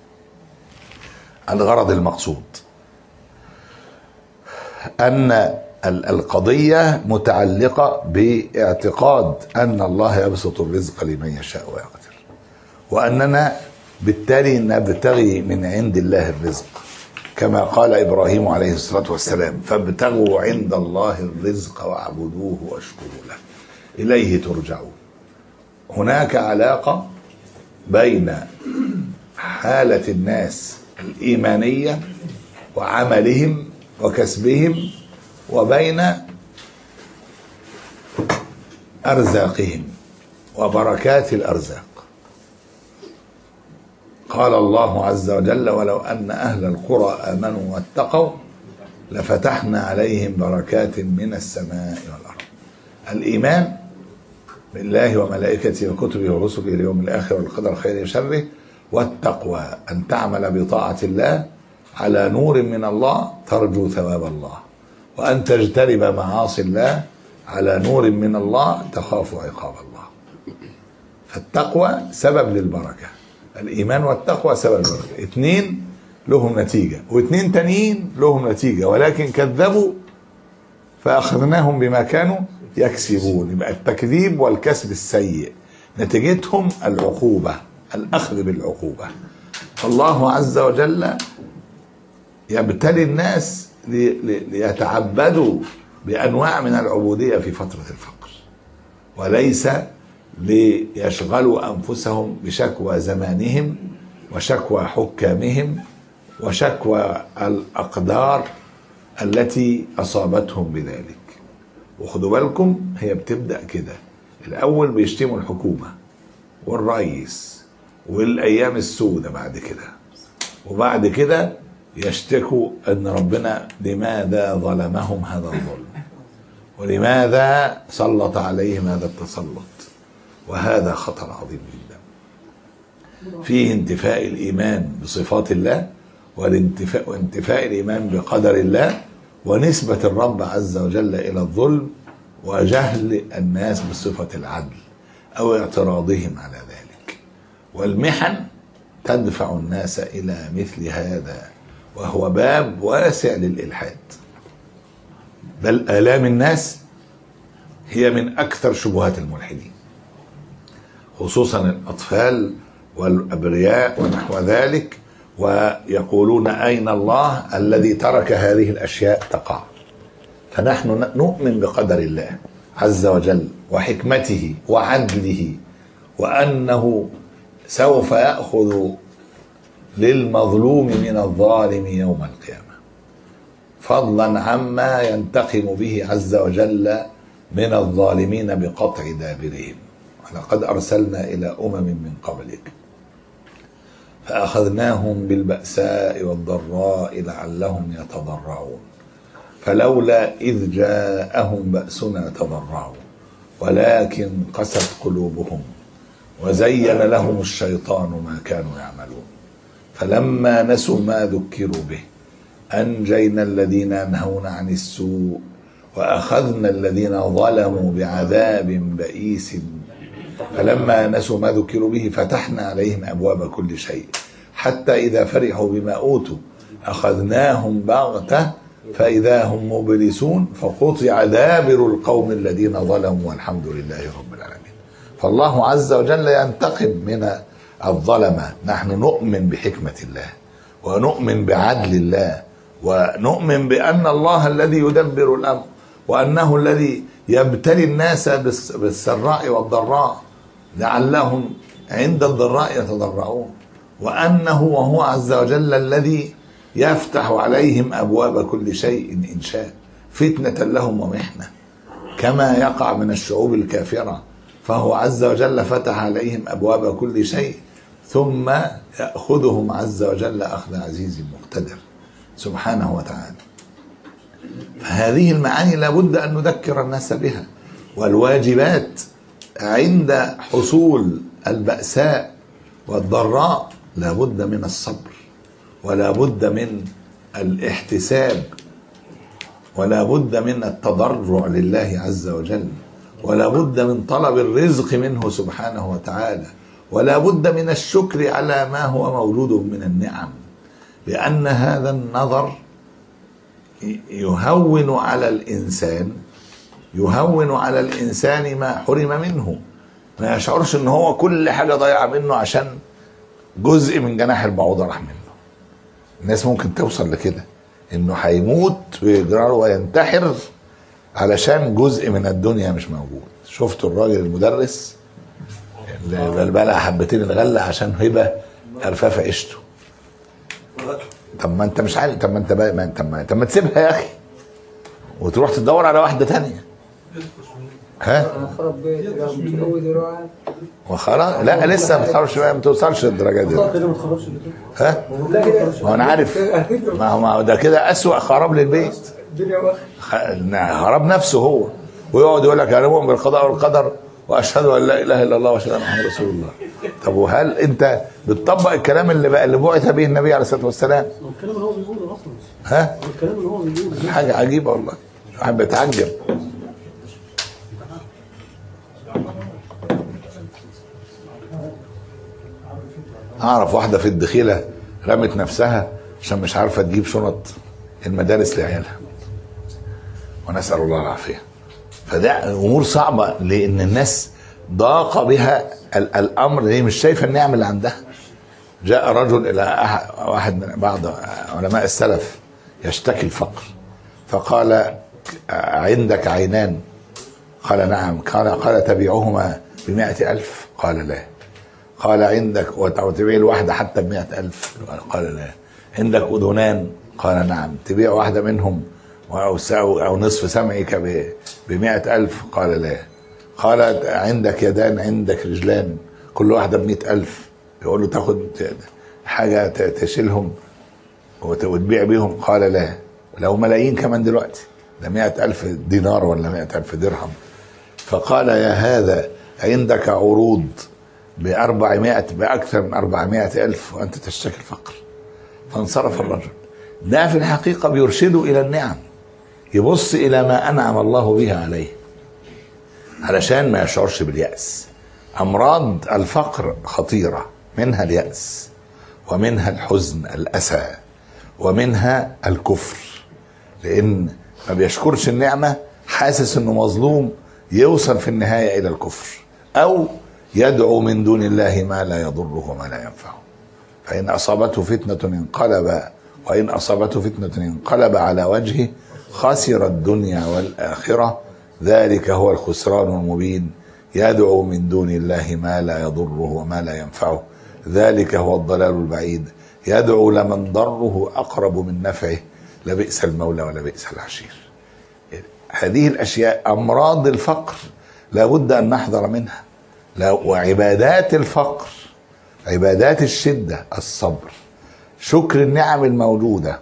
الغرض المقصود ان ال- القضيه متعلقه باعتقاد ان الله يبسط الرزق لمن يشاء ويقدر واننا بالتالي نبتغي من عند الله الرزق كما قال ابراهيم عليه الصلاه والسلام فابتغوا عند الله الرزق واعبدوه واشكروا له اليه ترجعون هناك علاقه بين حاله الناس الايمانيه وعملهم وكسبهم وبين ارزاقهم وبركات الارزاق قال الله عز وجل ولو ان اهل القرى امنوا واتقوا لفتحنا عليهم بركات من السماء والارض الايمان بالله وملائكته وكتبه ورسله اليوم الاخر والقدر خيره وشره والتقوى ان تعمل بطاعه الله على نور من الله ترجو ثواب الله وان تجتنب معاصي الله على نور من الله تخاف عقاب الله فالتقوى سبب للبركه الايمان والتقوى سبب للبركه اثنين لهم نتيجه واثنين تانيين لهم نتيجه ولكن كذبوا فاخذناهم بما كانوا يكسبون يبقى التكذيب والكسب السيء نتيجتهم العقوبه الاخذ بالعقوبه فالله عز وجل يبتلي الناس لي- لي- ليتعبدوا بانواع من العبوديه في فتره الفقر وليس ليشغلوا انفسهم بشكوى زمانهم وشكوى حكامهم وشكوى الاقدار التي اصابتهم بذلك وخدوا بالكم هي بتبدا كده الاول بيشتموا الحكومه والرئيس والايام السوداء بعد كده وبعد كده يشتكوا ان ربنا لماذا ظلمهم هذا الظلم ولماذا سلط عليهم هذا التسلط وهذا خطر عظيم جدا فيه انتفاء الايمان بصفات الله والانتفاء وانتفاء الايمان بقدر الله ونسبه الرب عز وجل الى الظلم وجهل الناس بصفه العدل او اعتراضهم على ذلك والمحن تدفع الناس الى مثل هذا وهو باب واسع للالحاد بل الام الناس هي من اكثر شبهات الملحدين خصوصا الاطفال والابرياء ونحو ذلك ويقولون اين الله الذي ترك هذه الاشياء تقع فنحن نؤمن بقدر الله عز وجل وحكمته وعدله وانه سوف ياخذ للمظلوم من الظالم يوم القيامه فضلا عما ينتقم به عز وجل من الظالمين بقطع دابرهم ولقد ارسلنا الى امم من قبلك فاخذناهم بالباساء والضراء لعلهم يتضرعون فلولا اذ جاءهم باسنا تضرعوا ولكن قست قلوبهم وزين لهم الشيطان ما كانوا يعملون فلما نسوا ما ذكروا به انجينا الذين ينهون عن السوء واخذنا الذين ظلموا بعذاب بئيس فلما نسوا ما ذكروا به فتحنا عليهم ابواب كل شيء حتى اذا فرحوا بما اوتوا اخذناهم بغته فاذا هم مبلسون فقطع دابر القوم الذين ظلموا والحمد لله رب العالمين فالله عز وجل ينتقم من الظلمه نحن نؤمن بحكمه الله ونؤمن بعدل الله ونؤمن بان الله الذي يدبر الامر وانه الذي يبتلي الناس بالس- بالسراء والضراء لعلهم عند الضراء يتضرعون وانه وهو عز وجل الذي يفتح عليهم ابواب كل شيء ان شاء فتنه لهم ومحنه كما يقع من الشعوب الكافره فهو عز وجل فتح عليهم ابواب كل شيء ثم ياخذهم عز وجل اخذ عزيز مقتدر سبحانه وتعالى فهذه المعاني لابد ان نذكر الناس بها والواجبات عند حصول البأساء والضراء لابد من الصبر ولا بد من الاحتساب ولا بد من التضرع لله عز وجل ولا بد من طلب الرزق منه سبحانه وتعالى ولا بد من الشكر على ما هو موجود من النعم لأن هذا النظر يهون على الإنسان يهون على الإنسان ما حرم منه ما يشعرش ان هو كل حاجة ضايعة منه عشان جزء من جناح البعوضة راح منه الناس ممكن توصل لكده انه هيموت ويجرى وينتحر علشان جزء من الدنيا مش موجود شفتوا الراجل المدرس اللي بلبلها حبتين الغله عشان هبه رفافه عيشته طب ما انت مش عارف طب ما انت بقى ما انت ما طب ما تسيبها يا اخي وتروح تدور على واحده تانية ها انا خرب بيت لو مش قوي دراعي وخلاص لا لسه ما توصلش ما توصلش للدرجه دي كده ما تخرجش ها ما انا عارف ما هو ما هو ده كده اسوأ خراب للبيت الدنيا واخد خ- خراب نفسه هو ويقعد يقول لك انا مؤمن بالقضاء والقدر واشهد ان لا اله الا الله واشهد ان محمد رسول الله طب وهل انت بتطبق الكلام اللي بقى اللي بعث به النبي عليه الصلاه والسلام الكلام اللي هو بيقوله اصلا ها الكلام اللي هو بيقوله حاجه عجيبه والله الواحد بيتعجب اعرف واحده في الدخيله رمت نفسها عشان مش عارفه تجيب شنط المدارس لعيالها ونسال الله العافيه فده امور صعبه لان الناس ضاق بها ال- الامر هي مش شايفه النعم اللي عندها جاء رجل الى أح- واحد من بعض علماء السلف يشتكي الفقر فقال عندك عينان قال نعم قال قال تبيعهما بمائة ألف قال لا قال عندك وتبيع الواحدة حتى بمائة ألف قال لا عندك أذنان قال نعم تبيع واحدة منهم أو ساو أو نصف سمعك ب- بمائة ألف قال لا قال عندك يدان عندك رجلان كل واحدة بمئة ألف يقول له تاخد حاجة ت- تشيلهم وت- وتبيع بيهم قال لا لو ملايين كمان دلوقتي ده مئة ألف دينار ولا مئة ألف درهم فقال يا هذا عندك عروض بأربعمائة بأكثر من أربعمائة ألف وأنت تشتكي الفقر فانصرف الرجل ده في الحقيقة بيرشده إلى النعم يبص إلى ما أنعم الله به عليه علشان ما يشعرش باليأس أمراض الفقر خطيرة منها اليأس ومنها الحزن الأسى ومنها الكفر لأن ما بيشكرش النعمة حاسس إنه مظلوم يوصل في النهاية إلى الكفر أو يدعو من دون الله ما لا يضره وما لا ينفعه فإن أصابته فتنة انقلب وإن أصابته فتنة انقلب على وجهه خسر الدنيا والآخرة ذلك هو الخسران المبين يدعو من دون الله ما لا يضره وما لا ينفعه ذلك هو الضلال البعيد يدعو لمن ضره أقرب من نفعه لبئس المولى ولبئس العشير هذه الأشياء أمراض الفقر لابد أن نحذر منها لا وعبادات الفقر عبادات الشدة الصبر شكر النعم الموجودة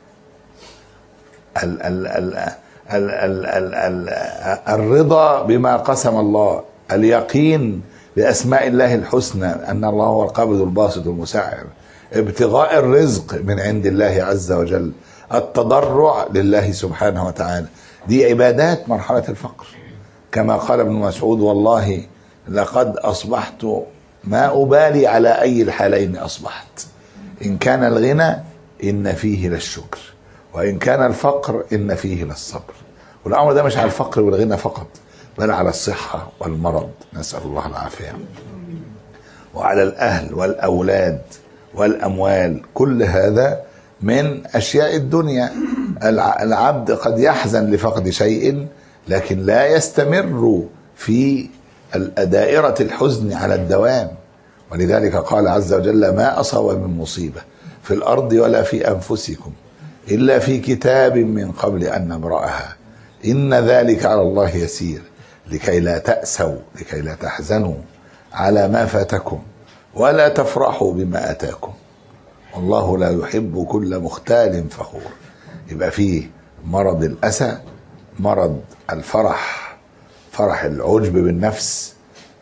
ال ال ال ال ال ال ال الرضا بما قسم الله اليقين بأسماء الله الحسنى أن الله هو القابض الباسط المسعر ابتغاء الرزق من عند الله عز وجل التضرع لله سبحانه وتعالى دي عبادات مرحلة الفقر كما قال ابن مسعود والله لقد أصبحت ما أبالي على أي الحالين أصبحت إن كان الغنى إن فيه للشكر وإن كان الفقر إن فيه للصبر والأمر ده مش على الفقر والغنى فقط بل على الصحة والمرض نسأل الله العافية وعلى الأهل والأولاد والأموال كل هذا من أشياء الدنيا الع- العبد قد يحزن لفقد شيء لكن لا يستمر في ال- دائرة الحزن على الدوام ولذلك قال عز وجل ما أصاب من مصيبة في الأرض ولا في أنفسكم إلا في كتاب من قبل أن نبرأها إن ذلك على الله يسير لكي لا تأسوا لكي لا تحزنوا على ما فاتكم ولا تفرحوا بما أتاكم والله لا يحب كل مختال فخور يبقى فيه مرض الأسى مرض الفرح فرح العجب بالنفس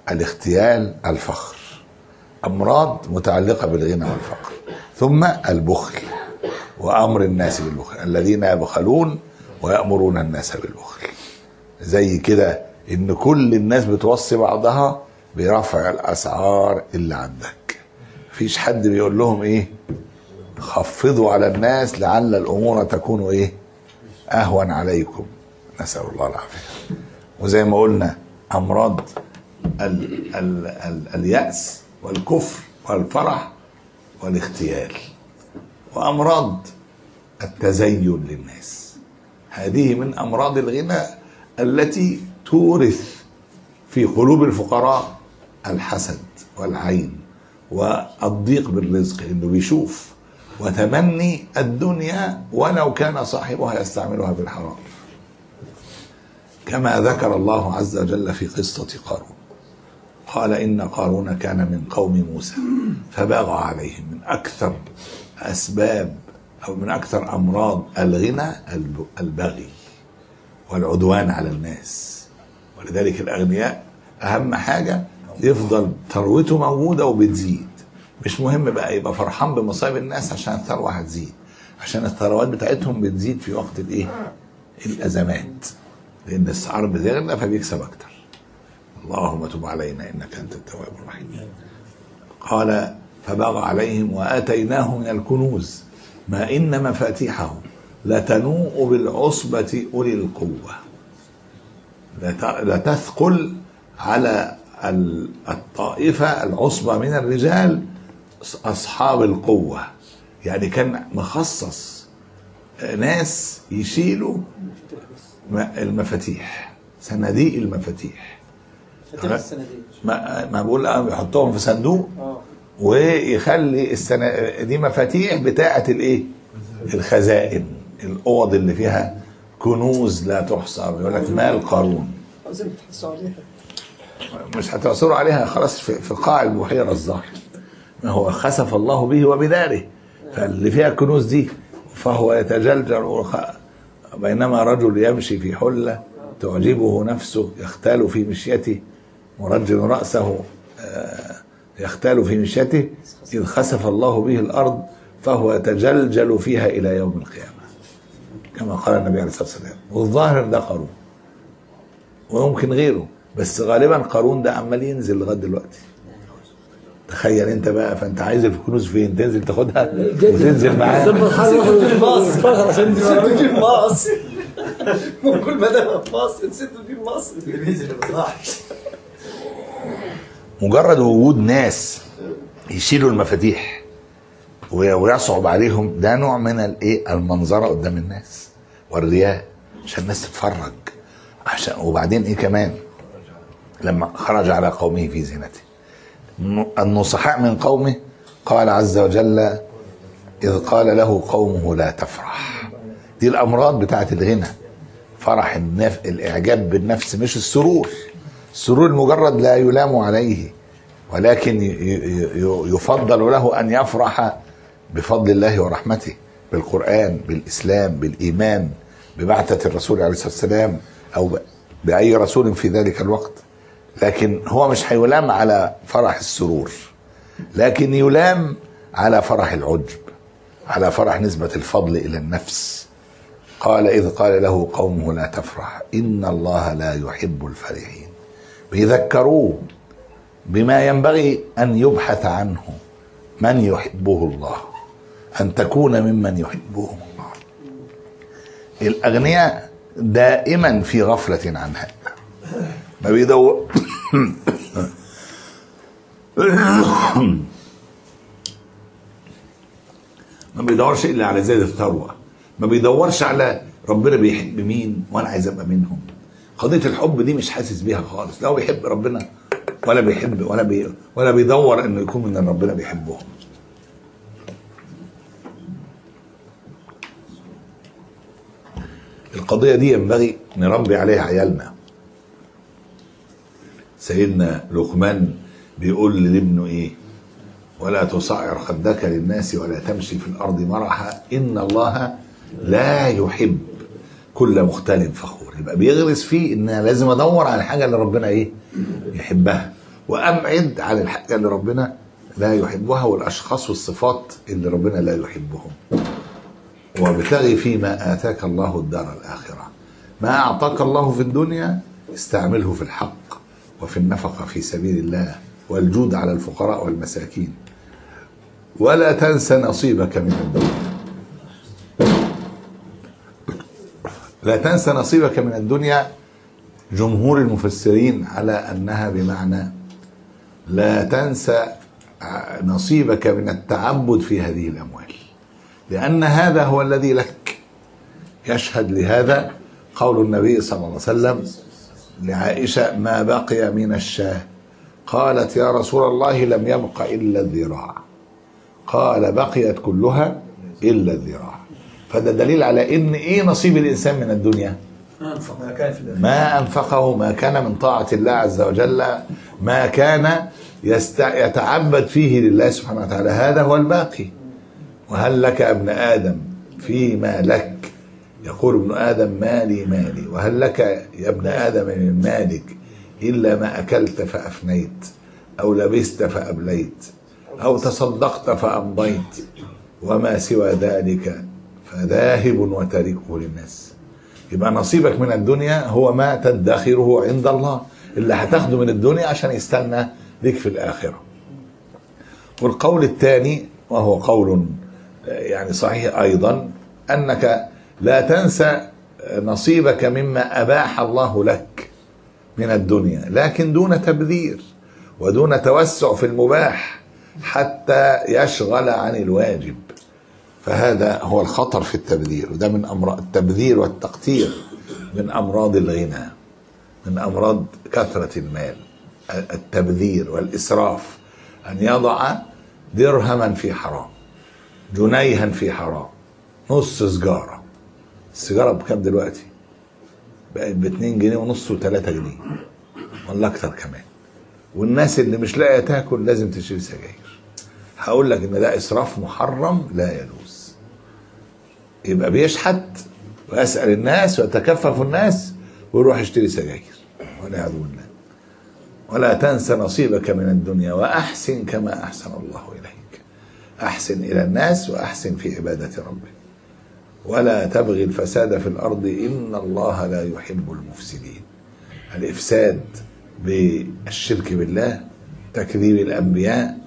الاغتيال الفخر امراض متعلقه بالغنى والفقر ثم البخل وامر الناس بالبخل الذين يبخلون ويامرون الناس بالبخل زي كده ان كل الناس بتوصي بعضها برفع الاسعار اللي عندك مفيش حد بيقول لهم ايه خفضوا على الناس لعل الامور تكون ايه اهون عليكم نسال الله العافيه وزي ما قلنا امراض ال ال ال الياس والكفر والفرح والاغتيال وامراض التزين للناس هذه من امراض الغنى التي تورث في قلوب الفقراء الحسد والعين والضيق بالرزق انه بيشوف وتمني الدنيا ولو كان صاحبها يستعملها بالحرام كما ذكر الله عز وجل في قصة قارون قال إن قارون كان من قوم موسى فبغى عليهم من أكثر أسباب أو من أكثر أمراض الغنى الب- البغي والعدوان على الناس ولذلك الأغنياء أهم حاجة يفضل ثروته موجودة وبتزيد مش مهم بقى يبقى فرحان بمصايب الناس عشان الثروة هتزيد عشان الثروات بتاعتهم بتزيد في وقت الايه الأزمات لأن الأسعار بتغلى فبيكسب أكتر اللهم تب علينا إنك أنت التواب الرحيم قال فبغى عليهم وآتيناه من الكنوز ما إن مفاتيحه لتنوء بالعصبة أولي القوة لت- لتثقل على ال- الطائفة العصبة من الرجال أصحاب القوة يعني كان مخصص ناس يشيلوا م- المفاتيح صناديق المفاتيح فاكر السنه دي ما ما بقول اه بيحطهم في صندوق اه ويخلي السنة دي مفاتيح بتاعة الايه؟ الخزائن الاوض اللي فيها كنوز لا تحصى يقول لك مال قارون لازم تحسوا عليها مش هتعثروا عليها خلاص في, في قاع البحيرة الظاهر ما هو خسف الله به وبداره فاللي فيها الكنوز دي فهو يتجلجل وخ- بينما رجل يمشي في حلة تعجبه نفسه يختال في مشيته مرجل رأسه آه، يختال في مشيته إذ خسف الله به الأرض فهو يتجلجل فيها إلى يوم القيامة كما قال النبي عليه الصلاة والسلام والظاهر ده قارون ويمكن غيره بس غالبا قارون ده عمال ينزل لغايه دلوقتي تخيل انت بقى فانت عايز الكنوز فين تنزل تاخدها وتنزل معاها مصر عشان نسيتوا دي مصر كل ما ده في مصر نسيتوا دي مصر مجرد وجود ناس يشيلوا المفاتيح وي- ويصعب عليهم ده نوع من الايه المنظره قدام الناس والرياء عشان الناس تتفرج عشان وبعدين ايه كمان لما خرج على قومه في زينته الن- النصحاء من قومه قال عز وجل إذ قال له قومه لا تفرح دي الأمراض بتاعت الغنى فرح النف... الإعجاب بالنفس مش السرور السرور المجرد لا يلام عليه ولكن ي... ي... ي- يفضل له أن يفرح بفضل الله ورحمته بالقرآن بالإسلام بالإيمان ببعثة الرسول عليه الصلاة والسلام أو ب... بأي رسول في ذلك الوقت لكن هو مش هيلام على فرح السرور لكن يلام على فرح العجب على فرح نسبة الفضل إلى النفس قال إذ قال له قومه لا تفرح إن الله لا يحب الفرحين بيذكروه بما ينبغي أن يبحث عنه من يحبه الله أن تكون ممن يحبهم الله الأغنياء دائما في غفلة عن هذا ما بيدور ما بيدورش الا على زيادة الثروة ما بيدورش على ربنا بيحب مين وانا عايز ابقى منهم قضية الحب دي مش حاسس بيها خالص لا هو بيحب ربنا ولا بيحب ولا بي ولا بيدور انه يكون من اللي ربنا بيحبهم القضية دي ينبغي نربي عليها عيالنا سيدنا لقمان بيقول لابنه ايه ولا تصعر خدك للناس ولا تمشي في الارض مرحا ان الله لا يحب كل مختال فخور يبقى بيغرس فيه ان أنا لازم ادور على الحاجه اللي ربنا ايه يحبها وابعد عن الحاجه اللي ربنا لا يحبها والاشخاص والصفات اللي ربنا لا يحبهم وابتغي فيما اتاك الله الدار الاخره ما اعطاك الله في الدنيا استعمله في الحق وفي النفقه في سبيل الله والجود على الفقراء والمساكين ولا تنس نصيبك من الدنيا لا تنس نصيبك من الدنيا جمهور المفسرين على انها بمعنى لا تنسى نصيبك من التعبد في هذه الاموال لان هذا هو الذي لك يشهد لهذا قول النبي صلى الله عليه وسلم لعائشه ما بقي من الشاه قالت يا رسول الله لم يبق الا الذراع قال بقيت كلها الا الذراع فده دليل على ان ايه نصيب الانسان من الدنيا ما كان في الآخر ما انفقه ما كان من طاعه الله عز وجل ما كان يست... يتعبد فيه لله سبحانه وتعالى هذا هو الباقي وهل لك يا ابن ادم فيما لك يقول ابن ادم مالي مالي وهل لك يا ابن ادم من مالك الا ما اكلت فافنيت او لبست فابليت او تصدقت فامضيت وما سوى ذلك فذاهب وتاركه للناس يبقى نصيبك من الدنيا هو ما تدخره عند الله اللي هتاخده من الدنيا عشان يستنى ليك في الآخرة والقول الثاني وهو قول يعني صحيح أيضا أنك لا تنسى نصيبك مما أباح الله لك من الدنيا لكن دون تبذير ودون توسع في المباح حتى يشغل عن الواجب فهذا هو الخطر في التبذير وده من امراض التبذير والتقتير من امراض الغنى من امراض كثره المال التبذير والاسراف ان يضع درهما في حرام جنيها في حرام نص سجاره السيجاره بكام دلوقتي بقت ب 2 جنيه ونص و3 جنيه ولا اكتر كمان والناس اللي مش لاقيه تاكل لازم تشتري سجاير هقول لك ان ده اسراف محرم لا يجوز يبقى بيشحت ويسال الناس ويتكفف الناس ويروح يشتري سجاير والعياذ بالله ولا تنس نصيبك من الدنيا واحسن كما احسن الله اليك احسن الى الناس واحسن في عباده ربك ولا تبغي الفساد في الارض ان الله لا يحب المفسدين الافساد بالشرك بالله تكذيب الانبياء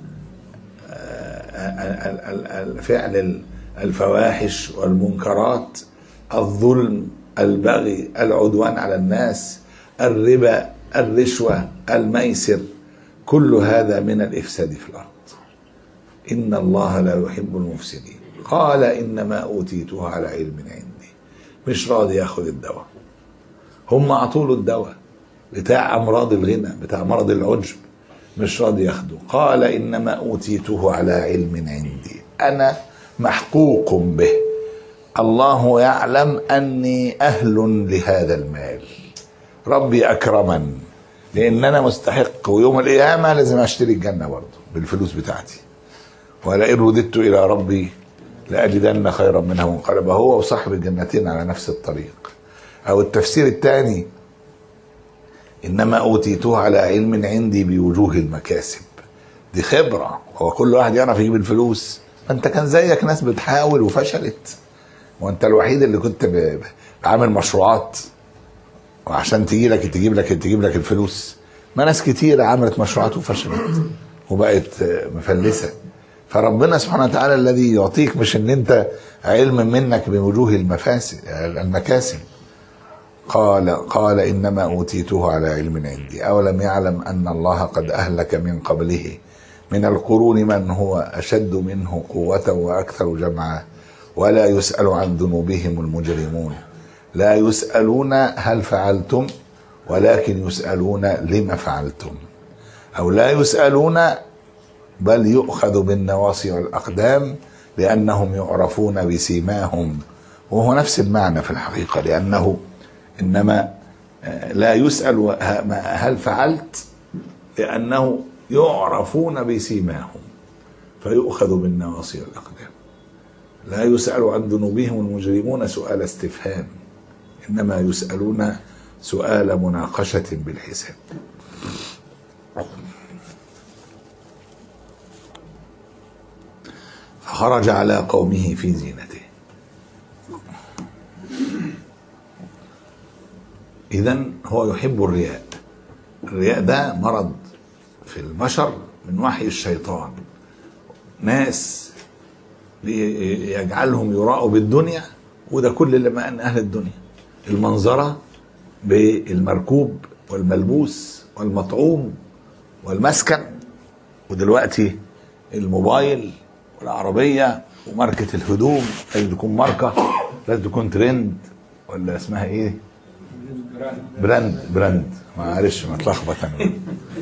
فعل الفواحش والمنكرات الظلم البغي العدوان على الناس الربا الرشوة الميسر كل هذا من الإفساد في الأرض إن الله لا يحب المفسدين قال إنما أوتيته على علم عندي مش راضي ياخد الدواء هم أعطوا له الدواء بتاع أمراض الغنى بتاع مرض العجب مش راضي ياخده قال انما اوتيته على علم عندي انا محقوق به الله يعلم اني اهل لهذا المال ربي اكرمن لان انا مستحق ويوم القيامه لازم اشتري الجنه برضه بالفلوس بتاعتي ولئن رددت الى ربي لاجدن خيرا منها منقلبا هو وصاحب الجنتين على نفس الطريق او التفسير الثاني انما اوتيته على علم عندي بوجوه المكاسب دي خبره هو كل واحد يعرف يجيب الفلوس ما انت كان زيك ناس بتحاول وفشلت وانت الوحيد اللي كنت ب- بعمل مشروعات وعشان تجي لك تجيب لك تجيب لك الفلوس ما ناس كتير عملت مشروعات وفشلت وبقت مفلسه فربنا سبحانه وتعالى الذي يعطيك مش ان انت علم منك بوجوه المفاسد المكاسب قال قال انما اوتيته على علم عندي اولم يعلم ان الله قد اهلك من قبله من القرون من هو اشد منه قوه واكثر جمعا ولا يسال عن ذنوبهم المجرمون لا يسالون هل فعلتم ولكن يسالون لم فعلتم او لا يسالون بل يؤخذ بالنواصي والاقدام لانهم يعرفون بسيماهم وهو نفس المعنى في الحقيقه لانه انما آه، لا يسال ه- ما- هل فعلت لانه يعرفون بسيماهم فيؤخذ بالنواصي والاقدام لا يسال عن ذنوبهم المجرمون سؤال استفهام انما يسالون سؤال مناقشه بالحساب خرج على قومه في زينته إذا هو يحب الرياء الرياء ده مرض في البشر من وحي الشيطان ناس بي- يجعلهم يراءوا بالدنيا وده كل اللي ما أن أهل الدنيا المنظرة بالمركوب والملبوس والمطعوم والمسكن ودلوقتي الموبايل والعربية وماركة الهدوم لازم تكون ماركة لازم تكون ترند ولا اسمها ايه براند براند معلش ما اتلخبط انا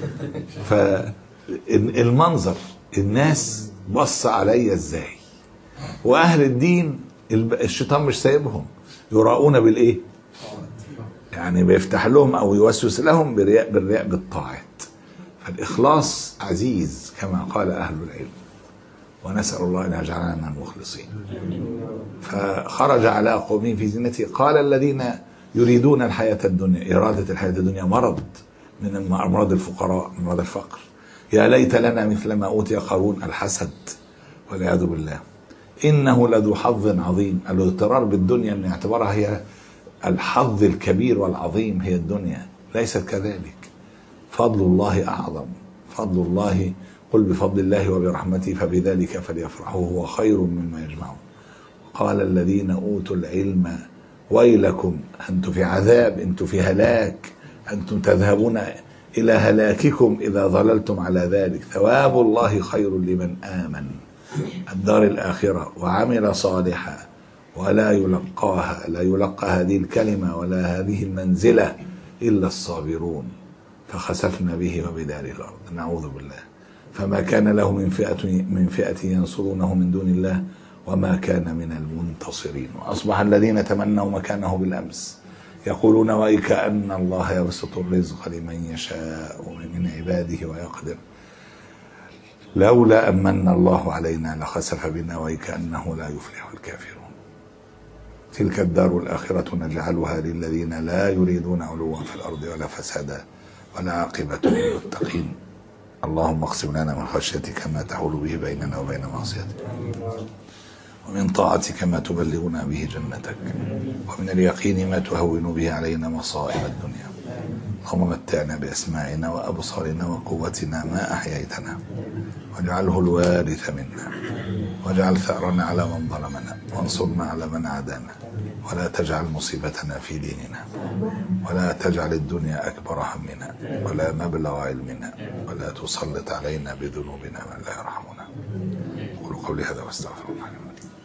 فالمنظر الناس بص عليا ازاي واهل الدين الب- الشيطان مش سايبهم يراؤون بالايه يعني بيفتح لهم او يوسوس لهم بالرياء بالرياء بالطاعات فالاخلاص عزيز كما قال اهل العلم ونسال الله ان يجعلنا من المخلصين فخرج على قومه في زينته قال الذين يريدون الحياة الدنيا إرادة الحياة الدنيا مرض من أمراض الفقراء أمراض الفقر يا ليت لنا مثل ما أوتي قارون الحسد والعياذ بالله إنه لذو حظ عظيم الاغترار بالدنيا أن يعتبرها هي الحظ الكبير والعظيم هي الدنيا ليست كذلك فضل الله أعظم فضل الله قل بفضل الله وبرحمته فبذلك فليفرحوا هو خير مما يجمعون قال الذين اوتوا العلم ويلكم انتم في عذاب انتم في هلاك انتم تذهبون الى هلاككم اذا ظللتم على ذلك ثواب الله خير لمن امن الدار الاخره وعمل صالحا ولا يلقاها لا يلقى هذه الكلمه ولا هذه المنزله الا الصابرون فخسفنا به وبداره الارض نعوذ بالله فما كان له من فئه من فئه ينصرونه من دون الله وما كان من المنتصرين واصبح الذين تمنوا مكانه بالامس يقولون ويك ان الله يبسط الرزق لمن يشاء من عباده ويقدر لولا ان من الله علينا لخسف بنا ويكانه لا يفلح الكافرون تلك الدار الآخرة نجعلها للذين لا يريدون علوا في الأرض ولا فسادا ولا عاقبة للمتقين اللهم اقسم لنا من خشيتك ما تحول به بيننا وبين معصيتك ومن طاعتك ما تبلغنا به جنتك ومن اليقين ما تهون به علينا مصائب الدنيا اللهم متعنا بأسماعنا وأبصارنا وقوتنا ما أحييتنا واجعله الوارث منا واجعل ثأرنا على من ظلمنا وانصرنا على من عادانا ولا تجعل مصيبتنا في ديننا ولا تجعل الدنيا أكبر همنا ولا مبلغ علمنا ولا تسلط علينا بذنوبنا من لا يرحمنا قولوا قولي هذا واستغفر الله لي ولكم